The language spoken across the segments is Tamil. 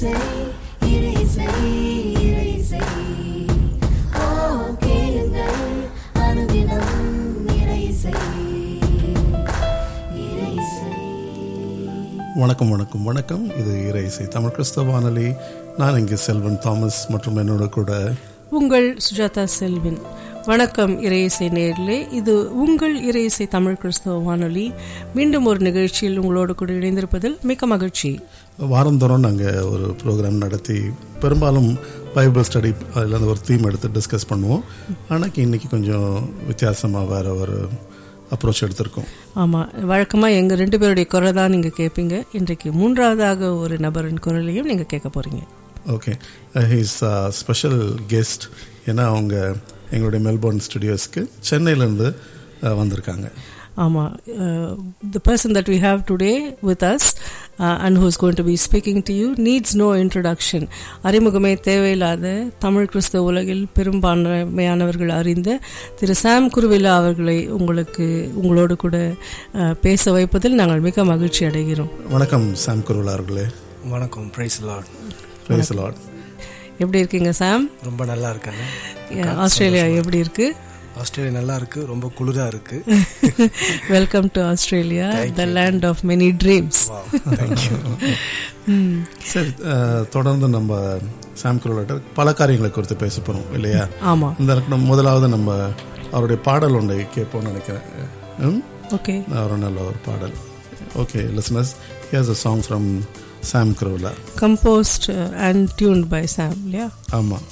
இசை இறை இசை இறை இசை ஓ கேளுங்கள் அனுதினம் இறை இசை இறை இசை வணக்கம் வணக்கம் வணக்கம் இது இறை இசை தமிழ் கிறிஸ்தவ வானொலி நான் இங்கு செல்வன் தாமஸ் மற்றும் என்னோட கூட உங்கள் சுஜாதா செல்வின் வணக்கம் இறையிசை நேரிலே இது உங்கள் இறையிசை தமிழ் கிறிஸ்தவ வானொலி மீண்டும் ஒரு நிகழ்ச்சியில் உங்களோடு கூட இணைந்திருப்பதில் மிக்க மகிழ்ச்சி வாரந்தோறும் நாங்கள் ஒரு ப்ரோக்ராம் நடத்தி பெரும்பாலும் பைபிள் ஸ்டடி அதில் அந்த ஒரு தீம் எடுத்து டிஸ்கஸ் பண்ணுவோம் ஆனால் இன்னைக்கு கொஞ்சம் வித்தியாசமாக வேற ஒரு அப்ரோச் எடுத்திருக்கோம் ஆமாம் வழக்கமாக எங்கள் ரெண்டு பேருடைய குரல் தான் நீங்கள் கேட்பீங்க இன்றைக்கு மூன்றாவதாக ஒரு நபரின் குரலையும் நீங்கள் கேட்க போகிறீங்க ஓகே ஹீஸ் ஸ்பெஷல் கெஸ்ட் ஏன்னா அவங்க எங்களுடைய மெல்போர்ன் ஸ்டுடியோஸ்க்கு சென்னையிலேருந்து வந்திருக்காங்க ஆமாம் the person that we have today with us and who's going to be speaking to you needs no introduction அறிமுகமே தேவையில்லாத தமிழ் கிறிஸ்தவ உலகில் பெரும்பான்மையானவர்கள் அறிந்த திரு சாம் குருவிலா அவர்களை உங்களுக்கு உங்களோடு கூட uh, பேச வைப்பதில் நாங்கள் மிக மகிழ்ச்சி அடைகிறோம் வணக்கம் சாம் குருவலா அவர்களே வணக்கம் பிரைஸ் லார்ட் பிரைஸ் லார்ட் எப்படி இருக்கீங்க சாம் ரொம்ப நல்லா இருக்காங்க ஆஸ்திரேலியா எப்படி இருக்கு ஆஸ்திரேலியா நல்லா இருக்கு ரொம்ப குளிரா இருக்கு welcome to Australia the land of many dreams சரி அஹ், தொடர்ந்து நம்ம சாம் குருவலாட்ட பல காரியங்களை குறித்து பேச போகிறோம் இல்லையா ஆமாம் இந்த நம்ம முதலாவது நம்ம அவருடைய பாடல் ஒன்றை கேட்போம்னு நினைக்கிறேன் ம்? ஓகே ஒரு நல்ல ஒரு பாடல் okay listeners here's a song from Sam Kuruvilla composed and tuned by Sam இல்லையா ஆமாம்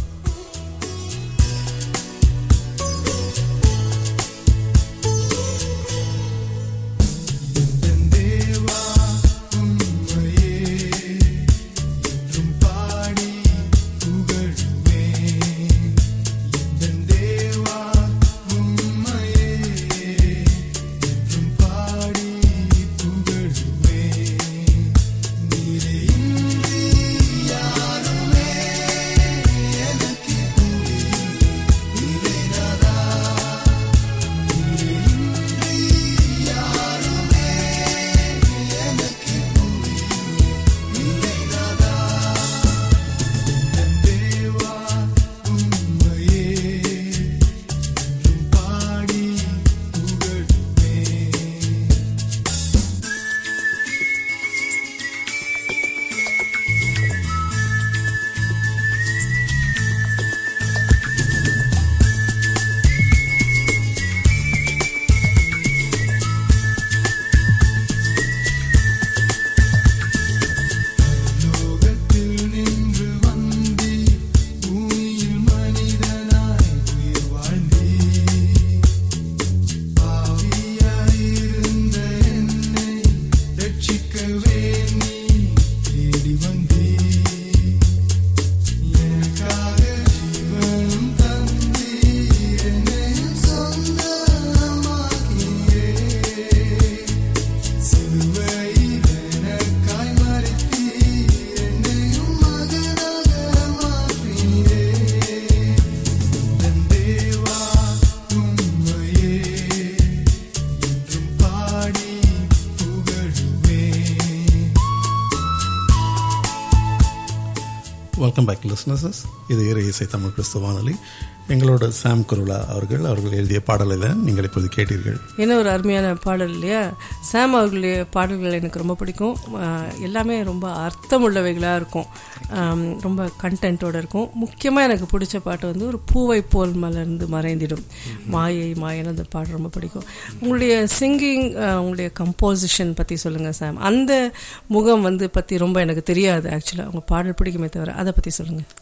வெல்கம் பேக் லிஸ்னஸஸ் இது இறை இசை தமிழ் கிறிஸ்துவ வானொலி எங்களோட சாம் குருலா அவர்கள் அவர்கள் எழுதிய பாடலை தான் நீங்கள் இப்போது கேட்டீர்கள் என்ன ஒரு அருமையான பாடல் இல்லையா சாம் அவர்களுடைய பாடல்கள் எனக்கு ரொம்ப பிடிக்கும் ஆஹ் எல்லாமே ரொம்ப அர்த்தமுள்ளவைகளாக இருக்கும் ஆம், ரொம்ப கண்டென்ட்டோட இருக்கும் முக்கியமாக எனக்கு பிடிச்ச பாட்டு வந்து ஒரு பூவை போல் மலர்ந்து மறைந்திடும் மாயை மாயன் அந்த பாட்டு ரொம்ப பிடிக்கும் உங்களுடைய சிங்கிங் உங்களுடைய கம்போசிஷன் பற்றி சொல்லுங்கள் சாம் அந்த முகம் வந்து பற்றி ரொம்ப எனக்கு தெரியாது ஆக்சுவலாக உங்கள் பாடல் பிடிக்குமே தவிர அதை பற்றி சொல்லுங்கள்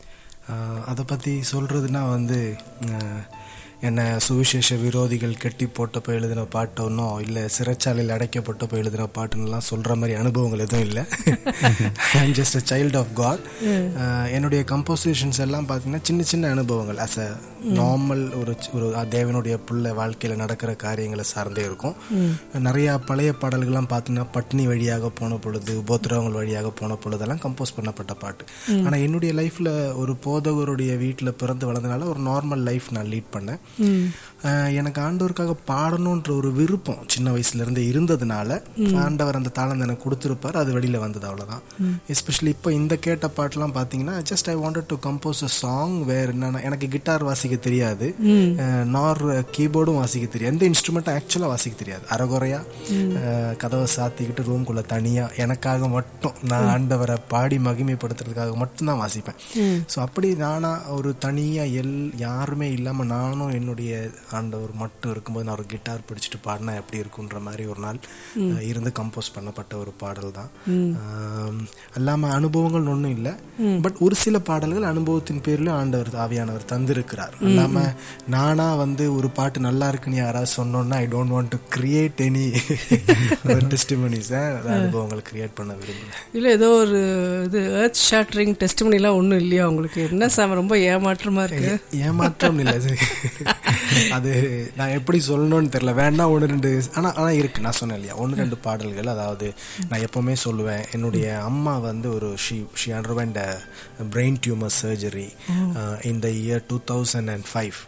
அதை பற்றி சொல்கிறதுனா வந்து அஹ், என்னை சுவிசேஷ விரோதிகள் கெட்டி போட்டப்போ எழுதின பாட்டு ஒன்றும் இல்லை சிறைச்சாலையில் அடைக்கப்பட்டப்போ எழுதின பாட்டுன்னெலாம் சொல்கிற மாதிரி அனுபவங்கள் எதுவும் இல்லை I'm just a child of God என்னுடைய கம்போசிஷன்ஸ் எல்லாம் பார்த்தீங்கன்னா சின்ன சின்ன அனுபவங்கள் அஸ் அ நார்மல் ஒரு சி- ஒரு தேவனுடைய புள்ள வாழ்க்கையில் நடக்கிற காரியங்களை சார்ந்தே இருக்கும் நிறையா பழைய பாடல்கள்லாம் பார்த்தீங்கன்னா பட்னி வழியாக போன பொழுது உபோத்திரவங்கள் வழியாக போன பொழுதெல்லாம் கம்போஸ் பண்ணப்பட்ட பாட்டு ஆனால் என்னுடைய லைஃப்பில் ஒரு போதகருடைய வீட்டில் பிறந்து வளர்ந்தனால ஒரு நார்மல் லைஃப் நான் லீட் பண்ணேன் அஹ் எனக்கு ஆண்டவருக்காக பாடணுன்ற ஒரு விருப்பம் சின்ன வயசுல இருந்தே இருந்ததுனால ஆண்டவர் அந்த தாளம் எனக்கு கொடுத்துருப்பார் அது வெளியில வந்தது அவ்வளவுதான் எஸ்பெஷலி இப்போ இந்த கேட்ட பாட்டுலாம் பாத்தீங்கன்னா just I wanted to compose a song வேற என்னன்னா எனக்கு கிட்டார் வாசிக்க தெரியாது நார் கீபோர்டும் வாசிக்க தெரியாது எந்த இன்ஸ்ட்ருமெண்ட்டும் ஆக்சுவலா வாசிக்க தெரியாது அறகுறையா அஹ் கதவை சாத்திக்கிட்டு ரூம்குள்ள தனியா எனக்காக மட்டும் நான் ஆண்டவரை பாடி மகிமைப்படுத்துறதுக்காக மட்டும் தான் வாசிப்பேன் ஸோ அப்படி நானா ஒரு தனியா எல் யாருமே இல்லாம நானும் என்னுடைய ஆண்டவர் மட்டும் இருக்கும்போது நான் ஒரு கிட்டார் பிடிச்சிட்டு பாடினா எப்படி இருக்குன்ற மாதிரி ஒரு நாள் அஹ், இருந்து கம்போஸ் பண்ணப்பட்ட ஒரு பாடல் தான் ஆம், அல்லாம அனுபவங்கள் ஒன்றும் இல்லை பட் ஒரு சில பாடல்கள் அனுபவத்தின் பேர்ல ஆண்டவர் ஆவியானவர் தந்திருக்கிறார் அல்லாம நானா வந்து ஒரு பாட்டு நல்லா இருக்குன்னு யாராவது சொன்னோன்னா I don't want to create any testimonies அனுபவங்கள் கிரியேட் பண்ண விரும்பல இல்லை ஏதோ ஒரு இது எர்த் ஷாட்டரிங் டெஸ்ட்மனிலாம் ஒன்றும் இல்லையா உங்களுக்கு என்ன சாம ரொம்ப ஏமாற்றமா இருக்கு ஏமாற்றம் இல்லை அது அது நான் எப்படி சொல்லணும்னு தெரியல வேணா ஒன்று ரெண்டு ஆனால் ஆனால் இருக்கு நான் சொன்னேன் இல்லையா ஒன்று ரெண்டு பாடல்கள் அதாவது நான் எப்பவுமே சொல்லுவேன் என்னுடைய அம்மா வந்து ஒரு she she underwent brain tumour surgery இந்த year two thousand and five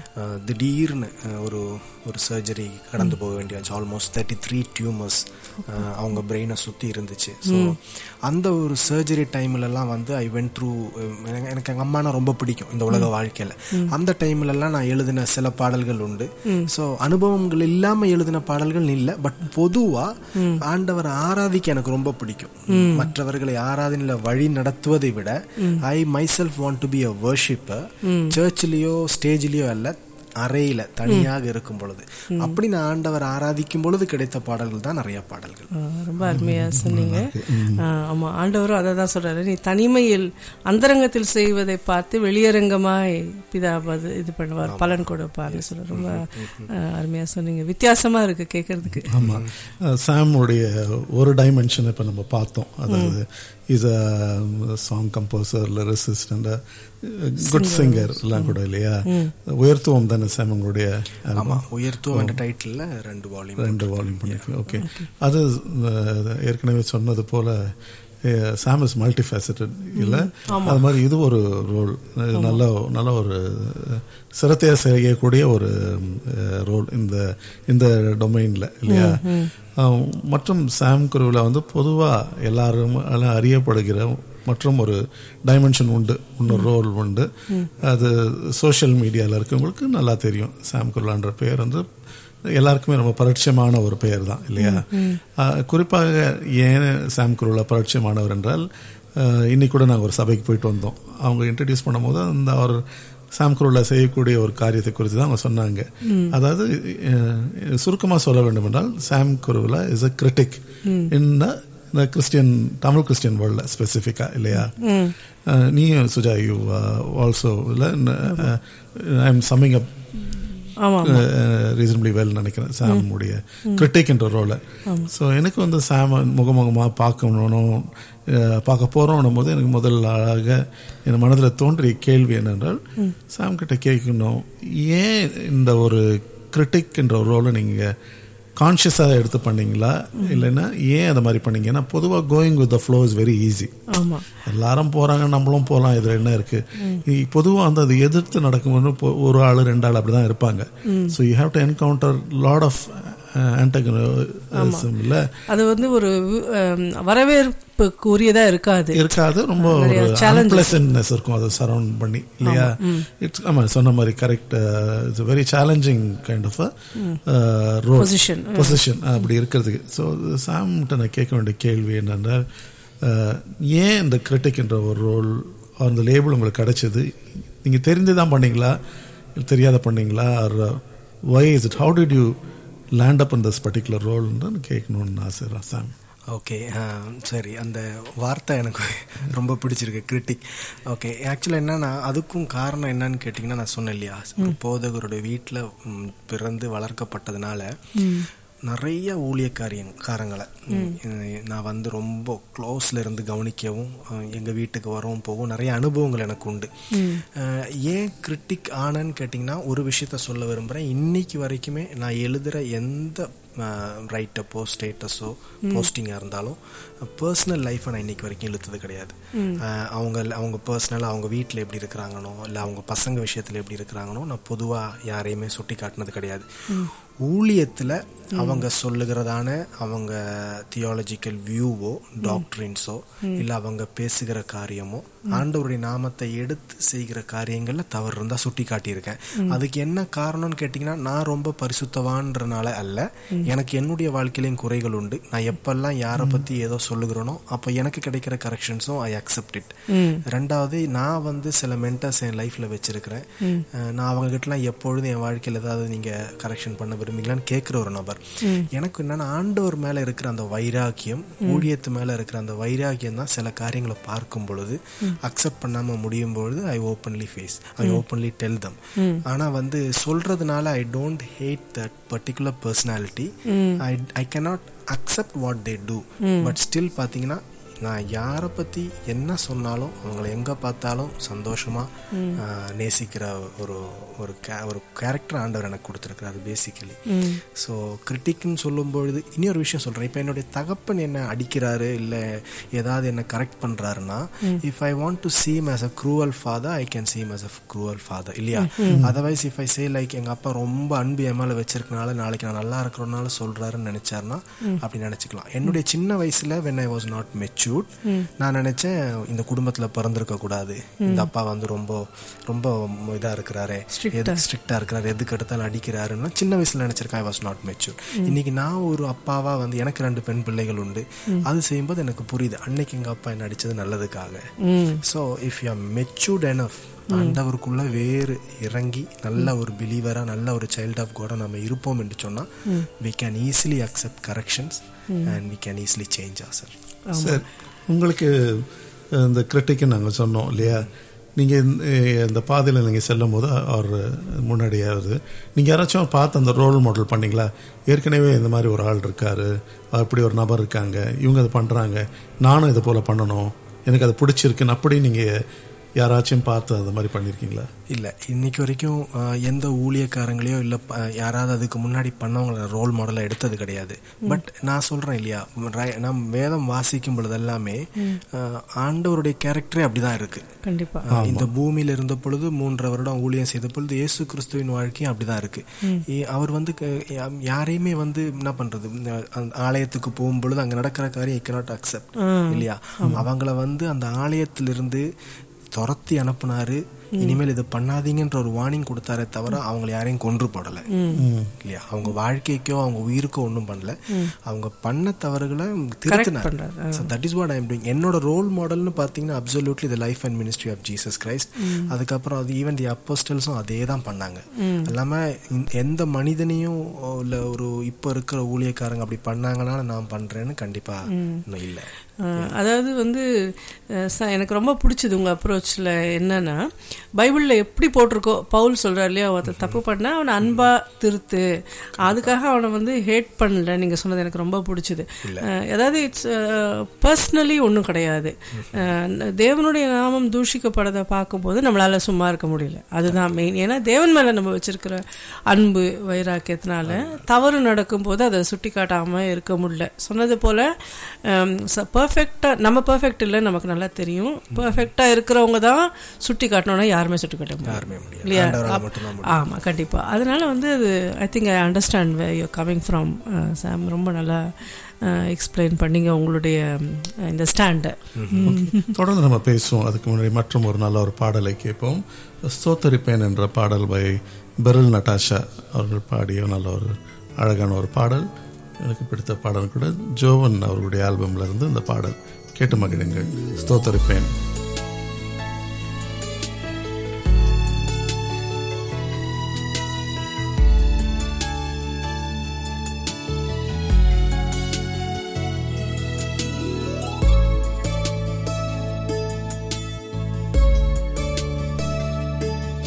திடீர்னு அஹ், ஒரு ஒரு சர்ஜரி கடந்து போக வேண்டியாச்சு ஆல்மோஸ்ட் தேர்ட்டி த்ரீ டியூமர்ஸ் அவங்க பிரெயினை சுற்றி இருந்துச்சு ஸோ அந்த ஒரு சர்ஜரி டைம்லலாம் வந்து ஐ வென்ட் த்ரூ எனக்கு எங்கள் அம்மானா ரொம்ப பிடிக்கும் இந்த உலக வாழ்க்கையில் அந்த டைம்லலாம் நான் எழுதின சில பாடல்கள் உண்டு ஸோ அனுபவங்கள் இல்லாமல் எழுதின பாடல்கள் இல்லை பட் பொதுவாக ஆண்டவரை ஆராதிக்க எனக்கு ரொம்ப பிடிக்கும் மற்றவர்களை ஆராதனையில் வழி நடத்துவதை விட I myself want to be a worshipper சர்ச்சிலேயோ ஸ்டேஜ்லேயோ அல்ல அறையில தனியாக இருக்கும் பொழுது அப்படி நான் ஆண்டவர் ஆராதிக்கும் பொழுது கிடைத்த பாடல்கள் தான் நிறைய பாடல்கள் ஆ, ரொம்ப அருமையா சொன்னீங்க ஆ, ஆமா ஆண்டவரும் அதை தான் சொல்றாரு நீ தனிமையில் அந்தரங்கத்தில் செய்வதை பார்த்து வெளியரங்கமாய் பிதாவது இது பண்ணுவார் பலன் கொடுப்பார்னு சொல்ற ரொம்ப ஆ, அருமையா சொன்னீங்க வித்தியாசமா இருக்கு கேட்கறதுக்கு ஆமாம் சாமுடைய ஒரு டைமென்ஷன் இப்போ நம்ம பார்த்தோம் அதாவது is a song composer lyricist and good singer எல்லாம் கூட இல்லையா உயர்த்துவம் தானே சாம் உங்களுடைய ஆமா உயர்த்துவம் என்ற டைட்டில் ரெண்டு வால்யூம் ரெண்டு வால்யூம் பண்ணிருக்கீங்க ஓகே அது அஹ், ஏற்கனவே சொன்னது போல சாம் இஸ் மல்டி ஃபேசட்டட் இல்லை அது மாதிரி இது ஒரு ரோல் நல்ல நல்ல ஒரு சிரத்தையா செய்யக்கூடிய ஒரு ரோல் இந்த இந்த டொமைனில் இல்லையா அஹ், மற்றும் சாம் குருவில் வந்து பொதுவாக எல்லாரும் எல்லாம் அறியப்படுகிற மற்றும் ஒரு டைமென்ஷன் உண்டு இன்னொரு ரோல் உண்டு அது சோஷியல் மீடியாவில் இருக்கவங்களுக்கு நல்லா தெரியும் சாம் குருலான்ற பேர் வந்து எல்லாருக்குமே ரொம்ப பரிட்சயமான ஒரு பெயர் தான் இல்லையா ஆஹ் குறிப்பாக ஏன் சாம் குருலா பரிட்சயமானவர் என்றால் ஆஹ் இன்னைக்கு கூட நாங்கள் ஒரு சபைக்கு போயிட்டு வந்தோம் அவங்க இன்ட்ரடியூஸ் பண்ணும்போது அந்த அவர் சாம் குருலா செய்யக்கூடிய ஒரு காரியத்தை குறித்து தான் அவங்க சொன்னாங்க அதாவது சுருக்கமாக சொல்ல வேண்டும் என்றால் Sam Kuruvilla is a critic in இந்த கிறிஸ்டியன் தமிழ் கிறிஸ்டியன் வேர்ல்டில் ஸ்பெசிஃபிக்காக இல்லையா அஹ் நீயும் சுஜா யூ ஆல்சோ இல்லை ஐ எம் சம்மிங் அப் ஆமா ரீசனபிளி வெல் நினைக்கிறேன் சாமுடைய கிரிட்டிக் என்ற ரோலை ஸோ எனக்கு வந்து சாம முகமுகமாக பார்க்கணும் அஹ், பார்க்க போகிறோம் போது எனக்கு முதல் ஆளாக என் மனதில் தோன்றிய கேள்வி என்னென்றால் சாம் கிட்ட கேட்கணும் ஏன் இந்த ஒரு கிரிட்டிக் என்ற ஒரு ரோலை நீங்கள் கான்ஷியஸாக எடுத்து பண்ணீங்களா இல்லைன்னா ஏன் அந்த மாதிரி பண்ணீங்க ஏன்னா பொதுவாக going with the flow is very easy ஆமா எல்லாரும் போறாங்க நம்மளும் போகலாம் இதுல என்ன இருக்கு பொதுவாக வந்து அது எதிர்த்து நடக்கும்போது இப்போ ஒரு ஆள் ரெண்டு ஆள் அப்படிதான் இருப்பாங்க so you have to encounter lot of antagonism இல்ல அது வந்து ஒரு அம், வரவேற்புக்குரியதா இருக்காது இருக்காது ரொம்ப நிறைய ஒரு challenges. அன்பிளசன்ட்னஸ் இருக்கும் அதை சரௌண்ட் பண்ணி இல்லையா இட்ஸ் ஆமா சொன்ன மாதிரி correct it's very challenging kind of role Position. Position அப்படி இருக்கிறதுக்கு ஸோ சாம்கிட்ட நான் கேட்க வேண்டிய கேள்வி என்னன்னா அஹ், ஏன் இந்த கிரிட்டிக் என்ற ஒரு ரோல் அந்த லேபிள் உங்களுக்கு கிடைச்சது நீங்கள் தெரிந்து தான் பண்ணீங்களா இல்ல தெரியாத பண்ணீங்களா or why is it how did you land up in this particular ரோல்னு கேட்கணும்னு ஆசை சாம் ஓகே சரி அந்த வார்த்தை எனக்கு ரொம்ப பிடிச்சிருக்கு கிரிட்டிக் ஓகே ஆக்சுவலாக என்னன்னா அதுக்கும் காரணம் என்னன்னு கேட்டிங்கன்னா நான் சொன்னேன் இல்லையா ஒரு போதகருடைய வீட்டில் பிறந்து வளர்க்கப்பட்டதுனால நிறைய ஊழியக்காரியங்காரங்களை நான் வந்து ரொம்ப க்ளோஸில் இருந்து கவனிக்கவும் அஹ், எங்க வீட்டுக்கு வரவும் போகவும் நிறைய அனுபவங்கள் எனக்கு உண்டு அஹ், ஏன் கிரிட்டிக் ஆனன்னு கேட்டிங்கன்னா ஒரு விஷயத்த சொல்ல விரும்புகிறேன் இன்னைக்கு வரைக்குமே நான் எழுதுகிற எந்த ரைட்டப்போ ஸ்டேட்டஸோ போஸ்டிங்காக இருந்தாலும் பர்சனல் லைஃப்பை நான் இன்னைக்கு வரைக்கும் இழுத்தது கிடையாது அஹ், அவங்க அவங்க பர்சனலாக அவங்க வீட்டில் எப்படி இருக்கிறாங்கனோ இல்லை அவங்க பசங்க விஷயத்தில் எப்படி இருக்கிறாங்கனோ நான் பொதுவாக யாரையுமே சுட்டி காட்டினது கிடையாது ஊழியத்தில் அவங்க சொல்லுகிறதான அவங்க தியாலஜிக்கல் வியூவோ டாக்டரின்ஸோ இல்லை அவங்க பேசுகிற காரியமோ ஆண்டவருடைய நாமத்தை எடுத்து செய்கிற காரியங்கள்ல தவறு இருந்தால் சுட்டி காட்டியிருக்கேன் அதுக்கு என்ன காரணம்னு கேட்டிங்கன்னா நான் ரொம்ப பரிசுத்தவான்றனால அல்ல எனக்கு என்னுடைய வாழ்க்கையிலையும் குறைகள் உண்டு நான் எப்பெல்லாம் யாரை பற்றி ஏதோ சொல்லுகிறேனோ அப்போ எனக்கு கிடைக்கிற கரெக்ஷன்ஸும் ஐ அக்செப்ட் இட் ரெண்டாவது நான் வந்து சில மென்டர்ஸ் என் லைஃப்பில் வச்சிருக்கிறேன் அஹ் நான் அவங்க கிட்டலாம் எப்பொழுதும் என் வாழ்க்கையில் ஏதாவது நீங்கள் கரெக்ஷன் பண்ண விரும்புங்களான்னு கேட்குற ஒரு நபர் எனக்கு என்னன்னா ஆண்டவர் மேலே இருக்கிற அந்த வைராக்கியம் ஊழியத்து மேலே இருக்கிற அந்த வைராக்கியம் தான் சில காரியங்களை பார்க்கும் பொழுது அக்செப்ட் பண்ணாமல் முடியும் பொழுது I openly face I openly tell them ஆனால் வந்து சொல்றதுனால I don't hate that particular personality I I cannot accept what they do but still பார்த்தீங்கன்னா நான் யாரை பற்றி என்ன சொன்னாலும் அவங்கள எங்கே பார்த்தாலும் சந்தோஷமாக நேசிக்கிற ஒரு ஒரு கே ஒரு கேரக்டர் ஆண்டவர் எனக்கு கொடுத்துருக்குறாரு பேசிக்கலி ஸோ கிரிட்டிக்னு சொல்லும்பொழுது இன்னொரு விஷயம் சொல்கிறேன் இப்போ என்னுடைய தகப்பன் என்ன அடிக்கிறாரு இல்லை ஏதாவது என்ன கரெக்ட் பண்ணுறாருன்னா if I want to seem as a cruel father I can seem as a cruel father இல்லையா otherwise if I say like எங்கள் அப்பா ரொம்ப அன்பு என் மேலே வச்சிருக்கனால நாளைக்கு நான் நல்லா இருக்கிறனால சொல்கிறாருன்னு நினச்சாருன்னா அப்படி நினச்சிக்கலாம் என்னுடைய சின்ன வயசில் when I was not matured நான் நினச்சேன் இந்த குடும்பத்தில் பிறந்திருக்க கூடாது இந்த அப்பா வந்து ரொம்ப ரொம்ப இதாக இருக்கிறாரு எது ஸ்ட்ரிக்டாக இருக்கிறாரு எதுக்கு எடுத்தாலும் அடிக்கிறாருன்னா சின்ன வயசில் நினச்சிருக்கேன் ஐ வாஸ் நாட் மெச்சூர் இன்னைக்கு நான் ஒரு அப்பாவா வந்து எனக்கு ரெண்டு பெண் பிள்ளைகள் உண்டு அது செய்யும்போது எனக்கு புரியுது அன்னைக்கு எங்கள் அப்பா என்ன அடிச்சது நல்லதுக்காக so if you are matured enough ஆண்டவருக்குள்ள வேறு இறங்கி நல்ல ஒரு பிலீவரா நல்ல ஒரு சைல்ட் ஆஃப் காட நம்ம இருப்போம் என்று சொன்னா we can easily accept corrections and we can easily change or sir sir உங்களுக்கு அஹ், இந்த கிரிட்டிக்கு நாங்கள் சொன்னோம் இல்லையா நீங்கள் இந்த பாதையில் நீங்கள் செல்லும் போது அவர் முன்னாடியாவது நீங்கள் யாராச்சும் பார்த்து அந்த ரோல் மாடல் பண்ணீங்களா ஏற்கனவே இந்த மாதிரி ஒரு ஆள் இருக்காரு அப்படி ஒரு நபர் இருக்காங்க இவங்க அதை பண்ணுறாங்க நானும் இதை போல் பண்ணணும் எனக்கு அது பிடிச்சிருக்குன்னு அப்படி நீங்கள் யாராச்சும் பார்த்து அந்த மாதிரி பண்ணியிருக்கீங்களா இல்லை இன்னைக்கு வரைக்கும் அஹ், எந்த ஊழியக்காரங்களையோ இல்லை யாராவது அதுக்கு முன்னாடி பண்ணவங்கள ரோல் மாடலாக எடுத்தது கிடையாது பட் நான் சொல்கிறேன் இல்லையா ரை- நம் வேதம் வாசிக்கும் பொழுது எல்லாமே அஹ், ஆண்டவருடைய கேரக்டரே அப்படிதான் இருக்கு கண்டிப்பா அஹ், இந்த பூமியில இருந்த பொழுது மூன்றரை வருடம் ஊழியம் செய்த பொழுது இயேசு கிறிஸ்துவின் வாழ்க்கையும் அப்படிதான் இருக்கு இ- அவர் வந்து க- யா- யாரையுமே வந்து என்ன பண்றது இந்த அந்த ஆலயத்துக்கு போகும் பொழுது அங்க நடக்கிற காரியம் cannot அக்செப்ட் இல்லையா அவங்கள வந்து அந்த ஆலயத்திலிருந்து துரத்தி அனுப்புனாரு இனிமேல் இது பண்ணாதீங்கன்ற ஒரு வார்னிங் கொடுத்தாரே தவிர அவங்கள யாரையும் கொன்று போடல இல்லையா அவங்க வாழ்க்கைக்கோ அவங்க உயிருக்கோ ஒன்றும் பண்ணல அவங்க பண்ண தவறுகளை திருத்தினார் பண்றாரு. So that is what I am doing. என்னோட ரோல் மாடல்னு பார்த்தீங்கன்னா absolutely the life and ministry of Jesus Christ அதுக்கப்புறம் அது ஈவன் தி அப்போஸ்டல்ஸும் அதே தான் பண்ணாங்க இல்லாமல் எந்த மனிதனையும் இல்லை ஒரு இப்போ இருக்கிற ஊழியக்காரங்க அப்படி பண்ணாங்கன்னா நான் பண்ணுறேன்னு கண்டிப்பாக இன்னும் இல்லை அஹ் அதாவது வந்து அஹ் ச- எனக்கு ரொம்ப பிடிச்சது உங்கள் அப்ரோச்சில் என்னன்னா பைபிளில் எப்படி போட்டிருக்கோ பவுல் சொல்கிறார் இல்லையா ஒருத்தர் தப்பு பண்ணா அவனை அன்பா திருத்து அதுக்காக அவனை வந்து ஹேட் பண்ணல நீங்கள் சொன்னது எனக்கு ரொம்ப பிடிச்சது அஹ் அதாவது இட்ஸ் பர்சனலி ஒன்றும் கிடையாது அஹ் தேவனுடைய நாமம் தூஷிக்கப்படதை பார்க்கும்போது நம்மளால சும்மா இருக்க முடியல அதுதான் மெயின் ஏன்னா தேவன் மேலே நம்ம வச்சிருக்கிற அன்பு வைராக்கியத்தினால தவறு நடக்கும்போது அதை சுட்டி காட்டாம இருக்க முடியல சொன்னது போல பர்ஃபெக்டாக நம்ம பர்ஃபெக்ட் இல்லை நமக்கு நல்லா தெரியும் பர்ஃபெக்டாக இருக்கிறவங்க தான் சுட்டி காட்டணும்னா யாருமே சுட்டி காட்ட முடியாது யாருமே முடியாது இல்லையா ஆண்டவரால அப்- மட்டும்தான் முடியும். ஆமா கண்டிப்பா அதனால வந்து அது I think I understand way you coming from Sam ரொம்ப நல்லா எக்ஸ்பிளைன் பண்ணீங்க உங்களுடைய ம், இந்த ஸ்டாண்டை தொடர்ந்து நம்ம பேசுவோம் அதுக்கு முன்னாடி மற்றும் ஒரு நல்ல ஒரு பாடலை கேட்போம் ஸ்தோத்தரிப்பேன் என்ற பாடல் பை பெரில் நட்டாஷா அவர்கள் பாடிய நல்ல ஒரு அழகான ஒரு பாடல் எனக்கு பிடித்த பாடல் கூட ஜோவன் அவர்களுடைய ஆல்பம்ல இருந்து இந்த பாடல் கேட்டு மகிழுங்கள் ஸ்தோத்தரிப்பேன்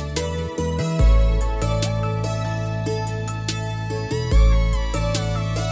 ஆ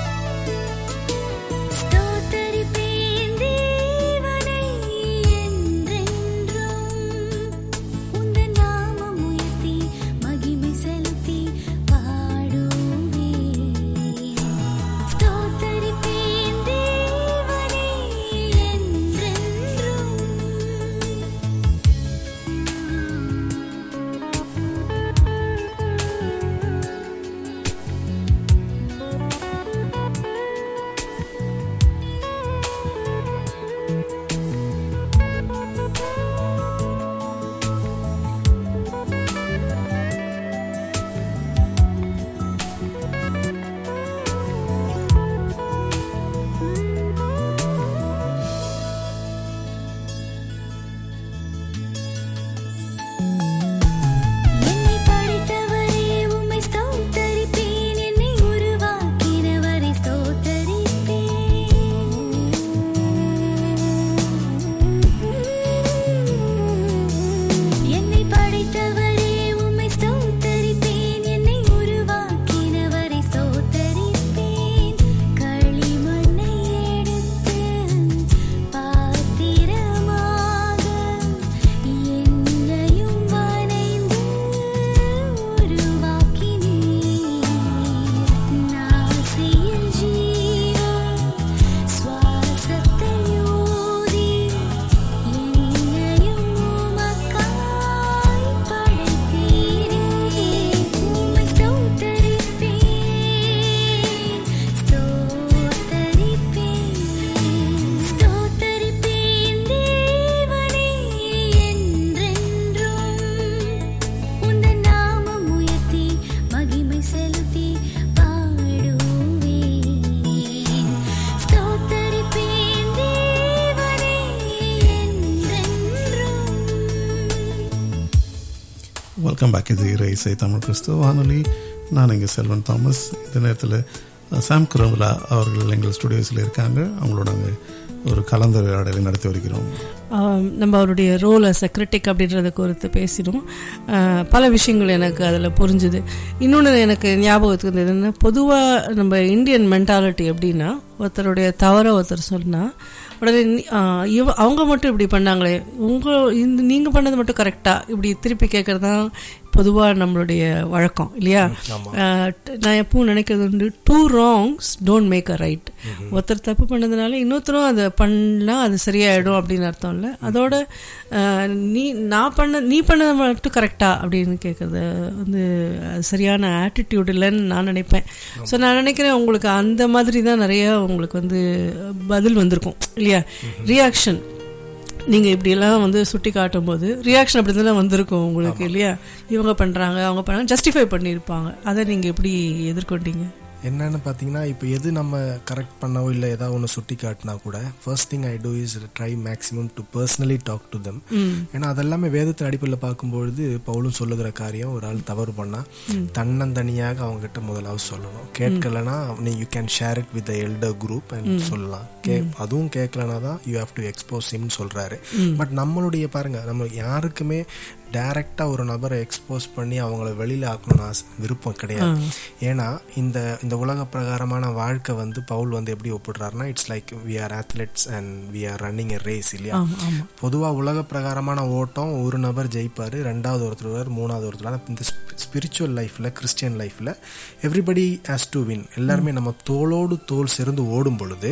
வெல்கம் பேக் இது இறை இசை தமிழ் கிறிஸ்துவ வானொலி நான் இங்கே செல்வன் தாமஸ் இந்த நேரத்தில் சாம் குரவலா அவர்கள் எங்கள் ஸ்டுடியோஸில் இருக்காங்க அவங்களோட நாங்கள் ஒரு கலந்துரையாடலை நடத்தி வருகிறோம் ஆம், நம்ம அவருடைய ரோல் அஸ் கிரிட்டிக் அப்படின்றத குறித்து பேசினோம் ஆ, பல விஷயங்கள் எனக்கு அதில் புரிஞ்சுது இன்னொன்று எனக்கு ஞாபகத்துக்கு வந்தது என்ன பொதுவாக நம்ம இந்தியன் மென்டாலிட்டி எப்படின்னா ஒருத்தருடைய தவற ஒருத்தர் சொன்னால் உடனே நீ- ஆ, இவ அவங்க மட்டும் இப்படி பண்ணாங்களே உங்கள் இந்த நீங்கள் பண்ணது மட்டும் கரெக்டாக இப்படி திருப்பி கேட்குறது தான் பொதுவாக நம்மளுடைய வழக்கம் இல்லையா ஆ, ட- நான் எப்பவும் நினைக்கிறது உண்டு two wrongs don't make a right ஒருத்தர் தப்பு பண்ணதுனால இன்னொருத்தரும் அதை பண்ணலாம் அது சரியாயிடும் அப்படின்னு அர்த்தம் இல்லை அதோட ஆ, நீ நான் பண்ண நீ பண்ணது மட்டும் கரெக்டா அப்படின்னு கேட்குறது வந்து அது சரியான ஆட்டிடியூட் இல்லைன்னு நான் நினைப்பேன் ஸோ நான் நினைக்கிறேன் உங்களுக்கு அந்த மாதிரி தான் நிறைய உங்களுக்கு வந்து பதில் வந்திருக்கும் இல்லையா ரியாக்ஷன் நீங்கள் இப்படியெல்லாம் வந்து சுட்டி காட்டும் போது ரியாக்ஷன் அப்படி தான் வந்திருக்கும் உங்களுக்கு இல்லையா இவங்க பண்ணுறாங்க அவங்க பண்ணாங்க ஜஸ்டிஃபை பண்ணியிருப்பாங்க அதை நீங்கள் எப்படி எதிர்கொண்டீங்க என்னன்னு பார்த்தீங்கன்னா இப்போ எது நம்ம கரெக்ட் பண்ணவோ இல்லை ஏதாவது ஒன்று சுட்டி காட்டினா கூட first thing I do is try maximum to personally talk to them ஏன்னா அதெல்லாமே வேதத்தின் அடிப்படையில் பார்க்கும்பொழுது பவுலும் சொல்லுகிற காரியம் ஒரு ஆள் தவறு பண்ணா தன்னந்தனியாக அவங்க கிட்ட முதலாவது சொல்லணும் கேட்கலனா நீ you can share it with elder group and சொல்லலாம் கே அதுவும் கேட்கலனா தான் யூ ஹேவ் டு எக்ஸ்போஸ் ஹிம்னு சொல்றாரு பட் நம்மளுடைய பாருங்க நம்ம யாருக்குமே டைரக்டா ஒரு நபரை எக்ஸ்போஸ் பண்ணி அவங்கள வெளியில ஆக்கணும்னு ஆசை விருப்பம் கிடையாது ஏன்னா இந்த இந்த உலக பிரகாரமான வாழ்க்கை வந்து பவுல் வந்து எப்படி ஒப்பிடுறாருன்னா it's like we are athletes and we are running a race இல்லையா பொதுவா உலக பிரகாரமான ஓட்டம் ஒரு நபர் ஜெயிப்பாரு ரெண்டாவது ஒருத்தர் வருவார், மூணாவது ஒருத்தர் ஆனா இந்த ஸ்பிரிச்சுவல் லைஃப்ல கிறிஸ்டியன் லைஃப்ல எவ்ரிபடி ஹேஸ் டு வின் எல்லாருமே நம்ம தோளோடு தோல் சேர்ந்து ஓடும் பொழுது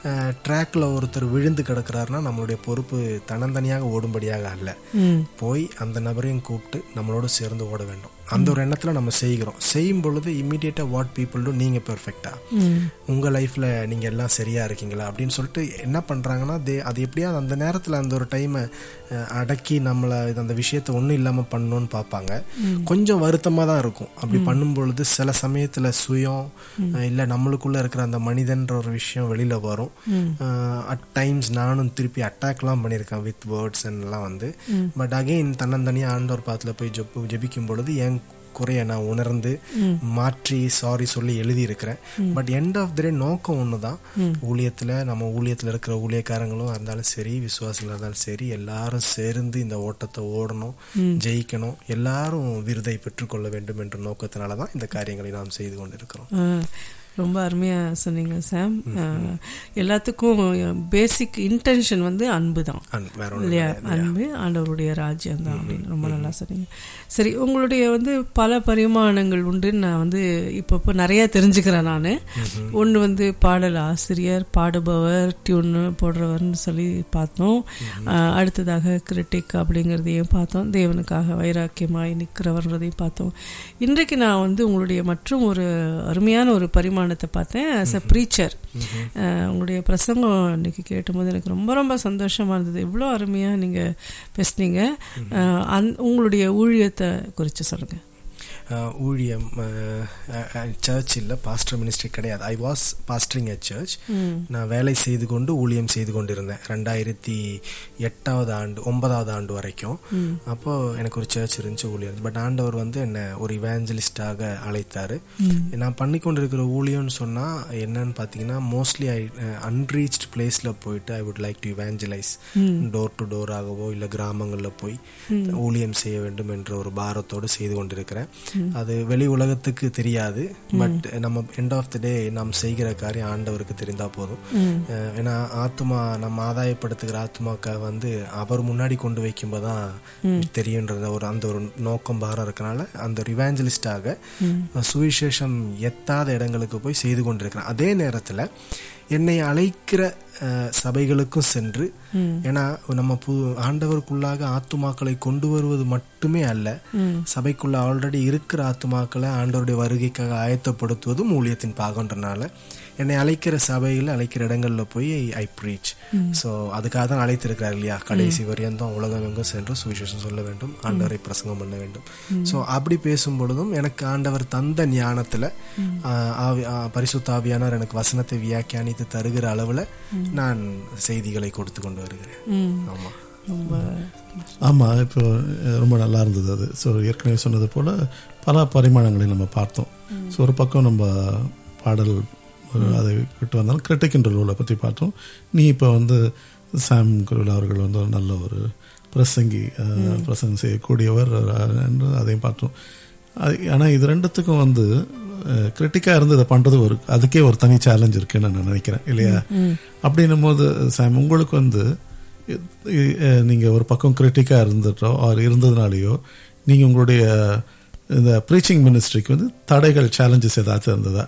ட்ராக்ல ஒருத்தர் விழுந்து கிடக்குறாருன்னா நம்மளுடைய பொறுப்பு தன்னந்தனியாக ஓடும்படியாக அல்ல போய் அந்த நபரையும் கூப்பிட்டு நம்மளோட சேர்ந்து ஓட வேண்டும் அந்த ஒரு எண்ணத்துல நம்ம செய்கிறோம் செய்யும் பொழுது இம்மிடியேட்டா வாட் பீப்புள் டூ நீங்க பெர்ஃபெக்டா உங்க லைஃப்ல நீங்க எல்லாம் சரியா இருக்கீங்களா அப்படின்னு சொல்லிட்டு என்ன பண்றாங்கன்னா தே அது எப்படியாவது அந்த நேரத்துல அந்த ஒரு டைமை அடக்கி நம்மளை இது அந்த விஷயத்த ஒன்றும் இல்லாம பண்ணணும்னு பார்ப்பாங்க கொஞ்சம் வருத்தமா தான் இருக்கும் அப்படி பண்ணும் பொழுது சில சமயத்துல சுயம் அஹ், இல்ல நம்மளுக்குள்ள இருக்கிற அந்த மனிதன்ற ஒரு விஷயம் வெளியில வரும் அட் டைம்ஸ் நானும் திருப்பி அட்டாக்லாம் பண்ணியிருக்கேன் வித் வேர்ட்ஸ் எல்லாம் வந்து பட் அகைன் தன்னந்தனியா ஆண்டவர் பாத்துல போய் ஜெப ஜெபிக்கும் பொழுது என் குறைய நான் உணர்ந்து மாற்றி சாரி சொல்லி எழுதி இருக்கிறேன் but end of the day நோக்கம் ஒண்ணுதான் ஊழியத்துல நம்ம ஊழியத்துல இருக்கிற ஊழியக்காரங்களும் இருந்தாலும் சரி விசுவாசிகளா இருந்தாலும் சரி எல்லாரும் சேர்ந்து இந்த ஓட்டத்தை ஓடணும் ஜெயிக்கணும் எல்லாரும் விருதை பெற்றுக்கொள்ள வேண்டும் என்ற நோக்கத்தினாலதான் இந்த காரியங்களை நாம் செய்து கொண்டிருக்கிறோம் ஆ, ரொம்ப அருமையாக சொன்னீங்க சாம் ஆ, எல்லாத்துக்கும் பேசிக் இன்டென்ஷன் வந்து அன்பு தான் அண்ட் வேற ஒண்ணும் இல்லையா கிடையாது. அன்பு ஆண்டவருடைய ராஜ்யம் தான் அப்படின்னு ரொம்ப நல்லா சொன்னீங்க சரி உங்களுடைய வந்து பல பரிமாணங்கள் உண்டுன்னு நான் வந்து இப்போ இப்போ நிறைய தெரிஞ்சுக்கிறேன் நான் ஒன்று வந்து பாடல் ஆசிரியர் பாடுபவர் டியூன் போடுறவர்னு சொல்லி பார்த்தோம் ஆஹ் அடுத்ததாக கிரிட்டிக் அப்படிங்கிறதையும் பார்த்தோம் தேவனுக்காக வைராக்கியமாய் நிற்கிறவர்ன்றதையும் பார்த்தோம் இன்றைக்கு நான் வந்து உங்களுடைய மற்றும் ஒரு அருமையான ஒரு பரிமாணத்தை பார்த்தேன் as a preacher அஹ் உங்களுடைய பிரசங்கம் இன்னைக்கு கேட்டும்போது எனக்கு ரொம்ப ரொம்ப சந்தோஷமா இருந்தது இவ்வளோ அருமையா நீங்க பேசுனீங்க அஹ் அந்- உங்களுடைய ஊழியத்தை குறித்து சொல்லுங்க அஹ், ஊழியம் சர்ச் இல்லை பாஸ்டர் மினிஸ்ட்ரி கிடையாது ஐ வாஸ் பாஸ்டரிங் எ சர்ச் நான் வேலை செய்து கொண்டு ஊழியம் செய்து கொண்டிருந்தேன் ரெண்டாயிரத்தி எட்டாவது ஆண்டு ஒன்பதாவது ஆண்டு வரைக்கும் அப்போ எனக்கு ஒரு சர்ச் இருந்துச்சு ஊழியம் பட் ஆண்டவர் வந்து என்னை ஒரு இவாஞ்சலிஸ்டாக அழைத்தாரு நான் பண்ணி கொண்டிருக்கிற ஊழியம்னு சொன்னா என்னன்னு பார்த்தீங்கன்னா மோஸ்ட்லி ஐ அன்ரீச்ட் பிளேஸ்ல போயிட்டு I would like to evangelise door to door ஆகவோ இல்லை கிராமங்களில் போய் ஊழியம் செய்ய வேண்டும் என்ற ஒரு பாரத்தோடு செய்து கொண்டிருக்கிறேன் அது வெளி உலகத்துக்கு தெரியாது பட் நம்ம எண்ட் ஆஃப் த டே நாம் செய்கிற காரியம் ஆண்டவருக்கு தெரிந்தா போதும் அஹ் ஏன்னா ஆத்மா நம்ம ஆதாயப்படுத்துகிற ஆத்மாக்க வந்து அவர் முன்னாடி கொண்டு வைக்கும்போது தான் தெரியுன்ற ஒரு அந்த ஒரு நோக்கம் பாரம் இருக்கனால அந்த ரிவாஞ்சலிஸ்டாக சுவிசேஷம் எத்தாத இடங்களுக்கு போய் செய்து கொண்டிருக்கிறேன் அதே நேரத்துல என்னை அழைக்கிற அஹ், சபைகளுக்கும் சென்று ஏன்னா நம்ம பு ஆண்டவருக்குள்ளாக ஆத்துமாக்களை கொண்டு வருவது மட்டுமே அல்ல சபைக்குள்ள ஆல்ரெடி இருக்கிற ஆத்துமாக்களை ஆண்டவருடைய வருகைக்காக ஆயத்தப்படுத்துவதும் ஊழியத்தின் பாகன்றனால என்னை அழைக்கிற சபையில் அழைக்கிற இடங்கள்ல போய் ஐ ப்ரீச் ஸோ அதுக்காக தான் அழைத்திருக்கிறார் இல்லையா கடைசி வரையும் தான் உலகம் எங்கும் சென்று சுவிசேஷம் சொல்ல வேண்டும் ஆண்டவரை பிரசங்கம் பண்ண வேண்டும் ஸோ அப்படி பேசும் பொழுதும் எனக்கு ஆண்டவர் தந்த ஞானத்துல ஆஹ், ஆவி- ஆஹ், பரிசுத்த ஆவியானவர் எனக்கு வசனத்தை வியாக்கியானித்து தருகிற அளவுல நான் செய்திகளை கொடுத்து கொண்டு வருகிறேன் ஆமா ரொம்ப ஆமாம் இப்போ அஹ், ரொம்ப நல்லா இருந்தது அது ஸோ ஏற்கனவே சொன்னது போல் பல பரிமாணங்களை நம்ம பார்த்தோம் ஸோ ஒரு பக்கம் நம்ம பாடல் ஒரு அதை விட்டு வந்தாலும் கிரிட்டிக்கின்ற ரோலை பற்றி பார்த்தோம் நீ இப்போ வந்து சாம் குருவில் அவர்கள் வந்து ஒரு நல்ல ஒரு பிரசங்கி அஹ், பிரசங்கம் செய்யக்கூடியவர் அஹ், என்று அதையும் பார்த்தோம் ஆனால் இது ரெண்டுத்துக்கும் வந்து கிரிட்டிக்காக இருந்து இதை பண்ணுறது ஒரு அதுக்கே ஒரு தனி சேலஞ்ச் இருக்குன்னு நான் நினைக்கிறேன் இல்லையா அப்படின்னும் போது சாம் உங்களுக்கு வந்து இ- இ- அஹ் நீங்க ஒரு பக்கம் கிரிட்டிக்கா இருந்துட்டோ ஆர் இருந்ததுனாலயோ நீங்க உங்களுடைய இந்த ப்ரீச்சிங் மினிஸ்ட்ரிக்கு வந்து தடைகள் சேலஞ்சஸ் ஏதாச்சும் இருந்ததா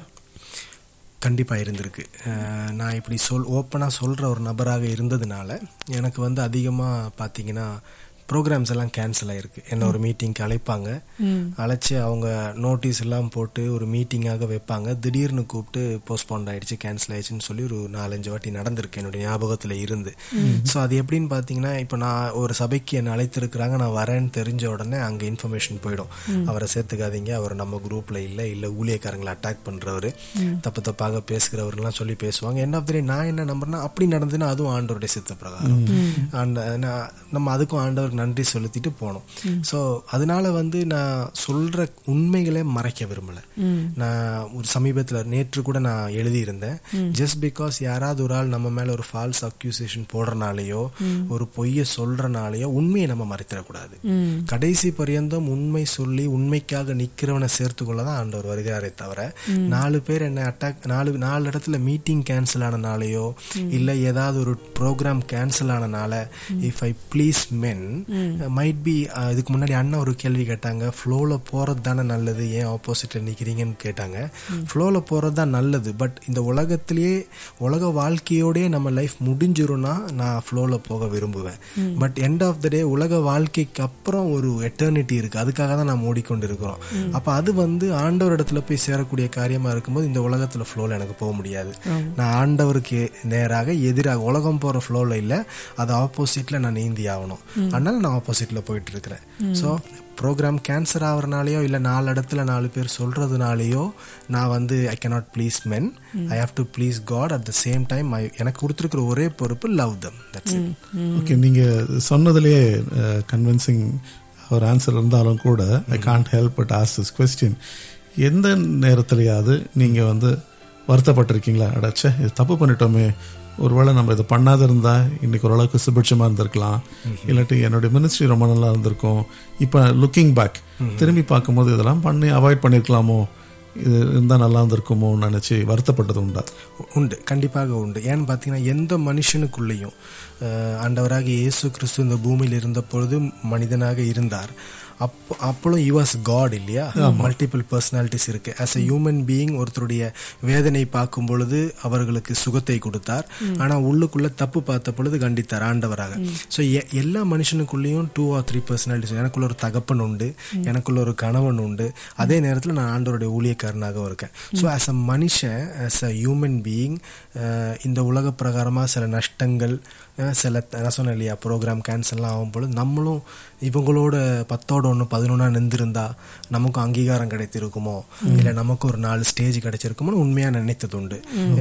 கண்டிப்பாக இருந்திருக்கு அஹ் நான் இப்படி சொல் ஓப்பனாக சொல்கிற ஒரு நபராக இருந்ததுனால எனக்கு வந்து அதிகமாக பார்த்தீங்கன்னா ப்ரோக்ராம்ஸ் எல்லாம் கேன்சல் ஆயிருக்கு என்ன ஒரு மீட்டிங்க்கு அழைப்பாங்க அழைச்சி அவங்க நோட்டீஸ் எல்லாம் போட்டு ஒரு மீட்டிங்காக வைப்பாங்க திடீர்னு கூப்பிட்டு போஸ்ட்போன் ஆயிடுச்சு கேன்சல் ஆயிடுச்சுன்னு சொல்லி ஒரு நாலஞ்சு வாட்டி நடந்திருக்கு என்னுடைய ஞாபகத்தில் இருந்து ஸோ அது எப்படின்னு பார்த்தீங்கன்னா இப்போ நான் ஒரு சபைக்கு என்னை அழைத்திருக்கிறாங்க நான் வரேன்னு தெரிஞ்ச உடனே அங்கே இன்ஃபர்மேஷன் போயிடும் அவரை சேர்த்துக்காதீங்க அவர் நம்ம குரூப்பில் இல்லை இல்லை ஊழியக்காரங்களை அட்டாக் பண்ணுறவர் தப்பு தப்பாக பேசுகிறவர்லாம் சொல்லி பேசுவாங்க என்ன ஆஃப் நான் என்ன நம்புறேன்னா அப்படி நடந்துன்னா அதுவும் ஆண்டவருடைய சித்த பிரகாரம் And, uh, நான் நம்ம அதுக்கும் ஆண்டவருக்கு நன்றி செலுத்திட்டு போனோம் ஸோ அதனால வந்து நான் சொல்ற உண்மைகளை மறைக்க விரும்பல நான் ஒரு சமீபத்தில் நேற்று கூட நான் எழுதியிருந்தேன் ஜஸ்ட் பிகாஸ் யாராவது ஒரு ஆள் நம்ம மேல ஒரு ஃபால்ஸ் அக்யூசேஷன் போடுறனாலேயோ ஒரு பொய்யை சொல்றனாலேயோ உண்மையை நம்ம மறைத்திடக்கூடாது கடைசி பரியந்தம் உண்மை சொல்லி உண்மைக்காக நிக்கிறவனை சேர்த்துக்கொள்ள தான் ஆண்டவர் வருகிறாரே தவிர நாலு பேர் என்ன அட்டாக் நாலு நாலு இடத்துல மீட்டிங் கேன்சல் ஆனனாலேயோ இல்ல ஏதாவது ஒரு ப்ரோக்ராம் கேன்சல் ஆனனால if I please men might be இதுக்கு முன்னாடி அண்ணன் ஒரு கேள்வி கேட்டாங்க ஃப்ளோல போறது தானே நல்லது ஏன் ஆப்போசிட்ல நிக்கிறீங்கன்னு கேட்டாங்க ஃப்ளோல போறது தான் நல்லது பட் இந்த உலகத்திலேயே உலக வாழ்க்கையோடயே நம்ம லைஃப் முடிஞ்சிரும்னா நான் ஃப்ளோல போக விரும்புவேன் but end of the day உலக வாழ்க்கைக்கு அப்புறம் ஒரு எட்டர்னிட்டி இருக்கு அதுக்காக தான் நாம் ஓடிக்கொண்டு இருக்கிறோம் அப்ப அது வந்து ஆண்டவர் இடத்துல போய் சேரக்கூடிய காரியமா இருக்கும்போது இந்த உலகத்துல ஃப்ளோல எனக்கு போக முடியாது நான் ஆண்டவருக்கு நேராக எதிராக உலகம் போற ஃப்ளோல இல்ல அது ஆப்போசிட்ல நான் நீந்தி ஆகணும் அதனால நான் ஆப்போசிட்ல போயிட்டு இருக்கிறேன் ஸோ ப்ரோக்ராம் கேன்சர் ஆகிறனாலேயோ இல்லை நாலு இடத்துல நாலு பேர் சொல்றதுனாலேயோ நான் வந்து ஐ cannot please men I have to please God at the same time எனக்கு கொடுத்துருக்கிற ஒரே பொறுப்பு love them that's it okay நீங்க சொன்னதுலேயே கன்வின்சிங் ஒரு ஆன்சர் இருந்தாலும் கூட I can't help but as this question எந்த நேரத்துலையாவது நீங்க வந்து வருத்தப்பட்டிருக்கீங்களா அடாச்சே இது தப்பு பண்ணிட்டோமே ஒருவேளை நம்ம இதை பண்ணாத இருந்தா இன்னைக்கு ஓரளவுக்கு சுபிட்சமா இருந்திருக்கலாம் இல்லாட்டி என்னுடைய மினிஸ்ட்ரி ரொம்ப நல்லா இருந்திருக்கும் இப்போ லுக்கிங் பேக் திரும்பி பார்க்கும்போது இதெல்லாம் பண்ணி அவாய்ட் பண்ணியிருக்கலாமோ இது இருந்தால் நல்லா இருந்திருக்குமோன்னு நினச்சி வருத்தப்பட்டது உண்டா உண்டு கண்டிப்பாக உண்டு ஏன்னு பார்த்தீங்கன்னா எந்த மனுஷனுக்குள்ளேயும் அஹ், ஆண்டவராக இயேசு கிறிஸ்து இந்த பூமியில் இருந்த பொழுது மனிதனாக இருந்தார் அப்போ அப்பளும் யுவாஸ் காட் இல்லையா மல்டிபிள் பர்சனாலிட்டிஸ் இருக்கு ஆஸ் அ ஹியூமன் பீயிங் ஒருத்தருடைய வேதனை பார்க்கும் பொழுது அவர்களுக்கு சுகத்தை கொடுத்தார் ஆனா உள்ளுக்குள்ள தப்பு பார்த்த பொழுது கண்டித்தார் ஆண்டவராக ஸோ எல்லா மனுஷனுக்குள்ளேயும் டூ ஆர் த்ரீ பர்சனாலிட்டிஸ் எனக்குள்ள ஒரு தகப்பன் உண்டு எனக்குள்ள ஒரு கணவன் உண்டு அதே நேரத்தில் நான் ஆண்டவருடைய ஊழியக்காரனாகவும் இருக்கேன் ஸோ ஆஸ் அ மனுஷன் ஆஸ் அ ஹியூமன் பீயிங் இந்த உலக பிரகாரமாக சில நஷ்டங்கள் அஹ், சில நான் சொன்னேன் இல்லையா ப்ரோக்ராம் கேன்சல்லாம் ஆகும் பொழுது நம்மளும் இவங்களோட பத்தோட ஒன்று பதினொன்னா நின்றுருந்தா நமக்கும் அங்கீகாரம் கிடைத்திருக்குமோ இல்லை நமக்கு ஒரு நாலு ஸ்டேஜ் கிடைச்சிருக்குமோன்னு உண்மையாக நினைத்தது உண்டு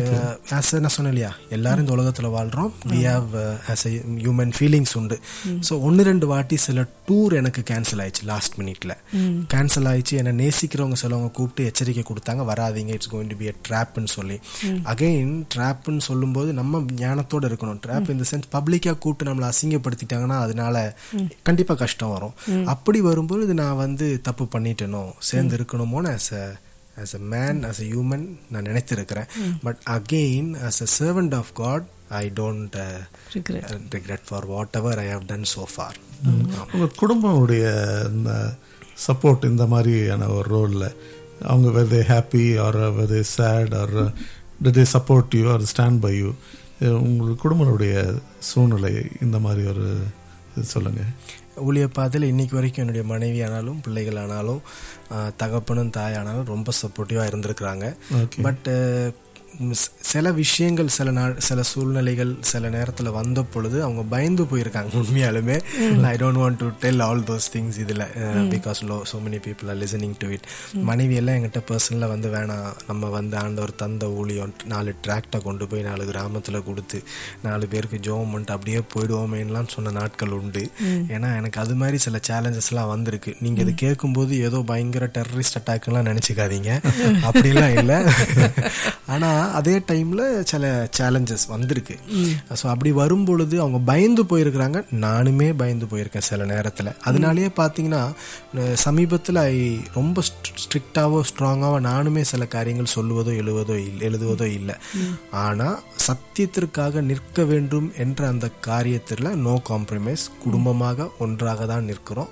ஆஸ் நான் சொன்னேன் இல்லையா எல்லாரும் இந்த உலகத்தில் வாழ்கிறோம் we have as a human feelings உண்டு ஸோ ஒன்று ரெண்டு வாட்டி சில டூர் எனக்கு கேன்சல் ஆயிடுச்சு லாஸ்ட் மினிட்ல கேன்சல் ஆயிடுச்சு என்னை நேசிக்கிறவங்க சிலவங்க கூப்பிட்டு எச்சரிக்கை கொடுத்தாங்க வராதீங்க it's going to be a ட்ராப்னு சொல்லி அகைன் ட்ராப்னு சொல்லும்போது நம்ம ஞானத்தோட இருக்கணும் ட்ராப் இந்த சென்ஸ் பப்ளிக்காக கூப்பிட்டு நம்மளை அசிங்கப்படுத்திட்டாங்கன்னா அதனால கண்டிப்பா கஷ்டம் வரும் அப்படி வரும்போது நான் வந்து தப்பு பண்ணிட்டேனோ சேர்ந்து இருக்கணுமோன்னு as a as a man as a human நான் நினைத்திருக்கிறேன் but again as a servant of God I don't Regret. regret for whatever I have done so far உங்கள் குடும்பமுடைய இந்த சப்போர்ட் இந்த மாதிரியான ஒரு ரோலில் அவங்க whether happy or whether sad or they support you or stand by you உங்கள் குடும்பனுடைய சூழ்நிலை இந்த மாதிரி ஒரு இது சொல்லுங்க ஊழிய பாதையில் இன்னைக்கு வரைக்கும் என்னுடைய மனைவி ஆனாலும் பிள்ளைகள் ஆனாலும் ஆஹ், தகப்பனும் தாய் ஆனாலும் ரொம்ப சப்போர்ட்டிவாக இருந்திருக்கிறாங்க ஓகே பட் ம், ஸ்- சில விஷயங்கள் சில நாள் சில சூழ்நிலைகள் சில நேரத்தில் வந்த பொழுது அவங்க பயந்து போயிருக்காங்க உண்மையாலுமே I don't want to tell all those things இதில் பிகாஸ் லோ so many people are listening to it மனைவி எல்லாம் என்கிட்ட பர்சனலாக வந்து வேணாம் நம்ம வந்து ஆண்டவர் தந்த ஊழியம் நாலு டிராக்டை கொண்டு போய் நாலு கிராமத்தில் கொடுத்து நாலு பேருக்கு ஜோம் பண்ணிட்டு அப்படியே போயிடுவோமேலாம் சொன்ன நாட்கள் உண்டு ஏன்னா எனக்கு அது மாதிரி சில சேலஞ்சஸ்லாம் வந்திருக்கு நீங்கள் இது கேட்கும்போது ஏதோ பயங்கர டெரரிஸ்ட் அட்டாக்லாம் நினச்சிக்காதீங்க அப்படிலாம் இல்லை ஆனால் அதே டைமில் சில சேலஞ்சஸ் வந்திருக்கு ஸோ அப்படி வரும் பொழுது அவங்க பயந்து போயிருக்கிறாங்க நானுமே பயந்து போயிருக்கேன் சில நேரத்தில் அதனாலேயே பார்த்தீங்கன்னா சமீபத்தில் ஐ ரொம்ப ஸ்ட்ரிக்டாவோ ஸ்ட்ராங்காவோ நானுமே சில காரியங்கள் சொல்லுவதோ எழுவதோ இல்லை எழுதுவதோ இல்லை ஆனால் சத்தியத்திற்காக நிற்க வேண்டும் என்ற அந்த காரியத்தில் நோ காம்ப்ரமைஸ் குடும்பமாக ஒன்றாக தான் நிற்கிறோம்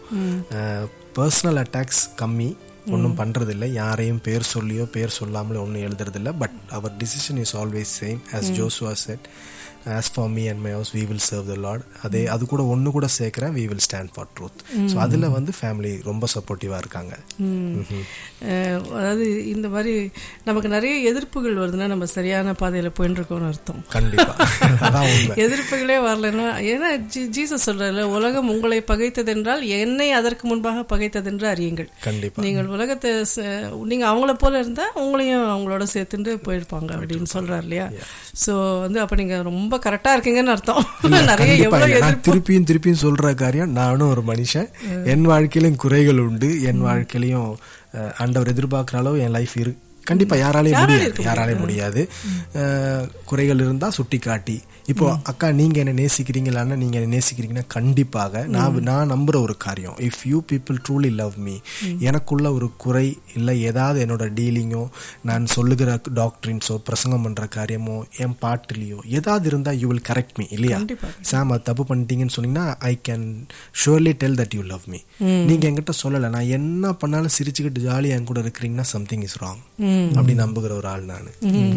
பர்சனல் அட்டாக்ஸ் கம்மி ஒன்றும் பண்ணுறதில்ல யாரையும் பேர் சொல்லியோ பேர் சொல்லாமலோ ஒன்றும் எழுதுறதில்ல பட் அவர் decision is always same as Joshua said as for me and my house we will serve the Lord அதே அது கூட ஒன்று கூட சேர்க்குறேன் we will stand for truth so அதில் வந்து ஃபேமிலி ரொம்ப சப்போர்ட்டிவாக இருக்காங்க ம்ஹும். அஹ், அதாவது இந்த மாதிரி நமக்கு நிறைய எதிர்ப்புகள் வருதுன்னா நம்ம சரியான பாதையில் போயின்னு இருக்கோம்னு அர்த்தம் கண்டிப்பா அதான் உண்மை எதிர்ப்புகளே வரலன்னா ஏன்னா ஜீ- ஜீசஸ் சொல்றாருல உலகம் உங்களை பகைத்ததென்றால் என்னை அதற்கு முன்பாக பகைத்ததென்று அறியுங்கள் கண்டிப்பா நீங்கள் உலகத்தை ச- நீங்க அவங்கள போல இருந்தா உங்களையும் அவங்களோட சேர்த்துட்டு போயிருப்பாங்க அப்படின்னு சொல்றாரு இல்லையா சோ வந்து அப்ப நீங்க ரொம்ப கரெக்டா இருக்கீங்கன்னு அர்த்தம் நிறைய கண்டிப்பா எவ்வளவு இல்ல. நான் எதிர்ப்பு திருப்பியும் திருப்பியும் சொல்ற காரியம் நானும் ஒரு மனுஷன் என் வாழ்க்கையிலும் குறைகள் உண்டு என் வாழ்க்கையிலையும் அஹ், ஆண்டவர் எதிர்பார்க்குற அளவு என் லைஃப் இரு கண்டிப்பா யாராலையும் முடியாது யாராலையும் முடியாது அஹ், குறைகள் இருந்தா சுட்டி காட்டி இப்போ அக்கா நீங்க என்ன நேசிக்கிறீங்களான்னு நீங்க என்ன நேசிக்கிறீங்கன்னா கண்டிப்பாக நான் நான் நம்புற ஒரு காரியம் if you people truly love me எனக்குள்ள ஒரு குறை இல்லை ஏதாவது என்னோட டீலிங்கோ நான் சொல்லுகிற டாக்டரின்ஸோ பிரசங்கம் பண்ற காரியமோ என் பாட்டுலையோ ஏதாவது இருந்தா யூ வில் கரெக்ட் மீ இல்லையா கண்டிப்பா. சாம் அது தப்பு பண்ணிட்டீங்கன்னு சொன்னீங்கன்னா I can surely tell that you love me நீங்க என்கிட்ட சொல்லலை நான் என்ன பண்ணாலும் சிரிச்சுக்கிட்டு ஜாலியாக என் கூட இருக்கிறீங்கன்னா சம்திங் இஸ் ராங் அப்படி நம்புகிற ஒரு ஆள் நான்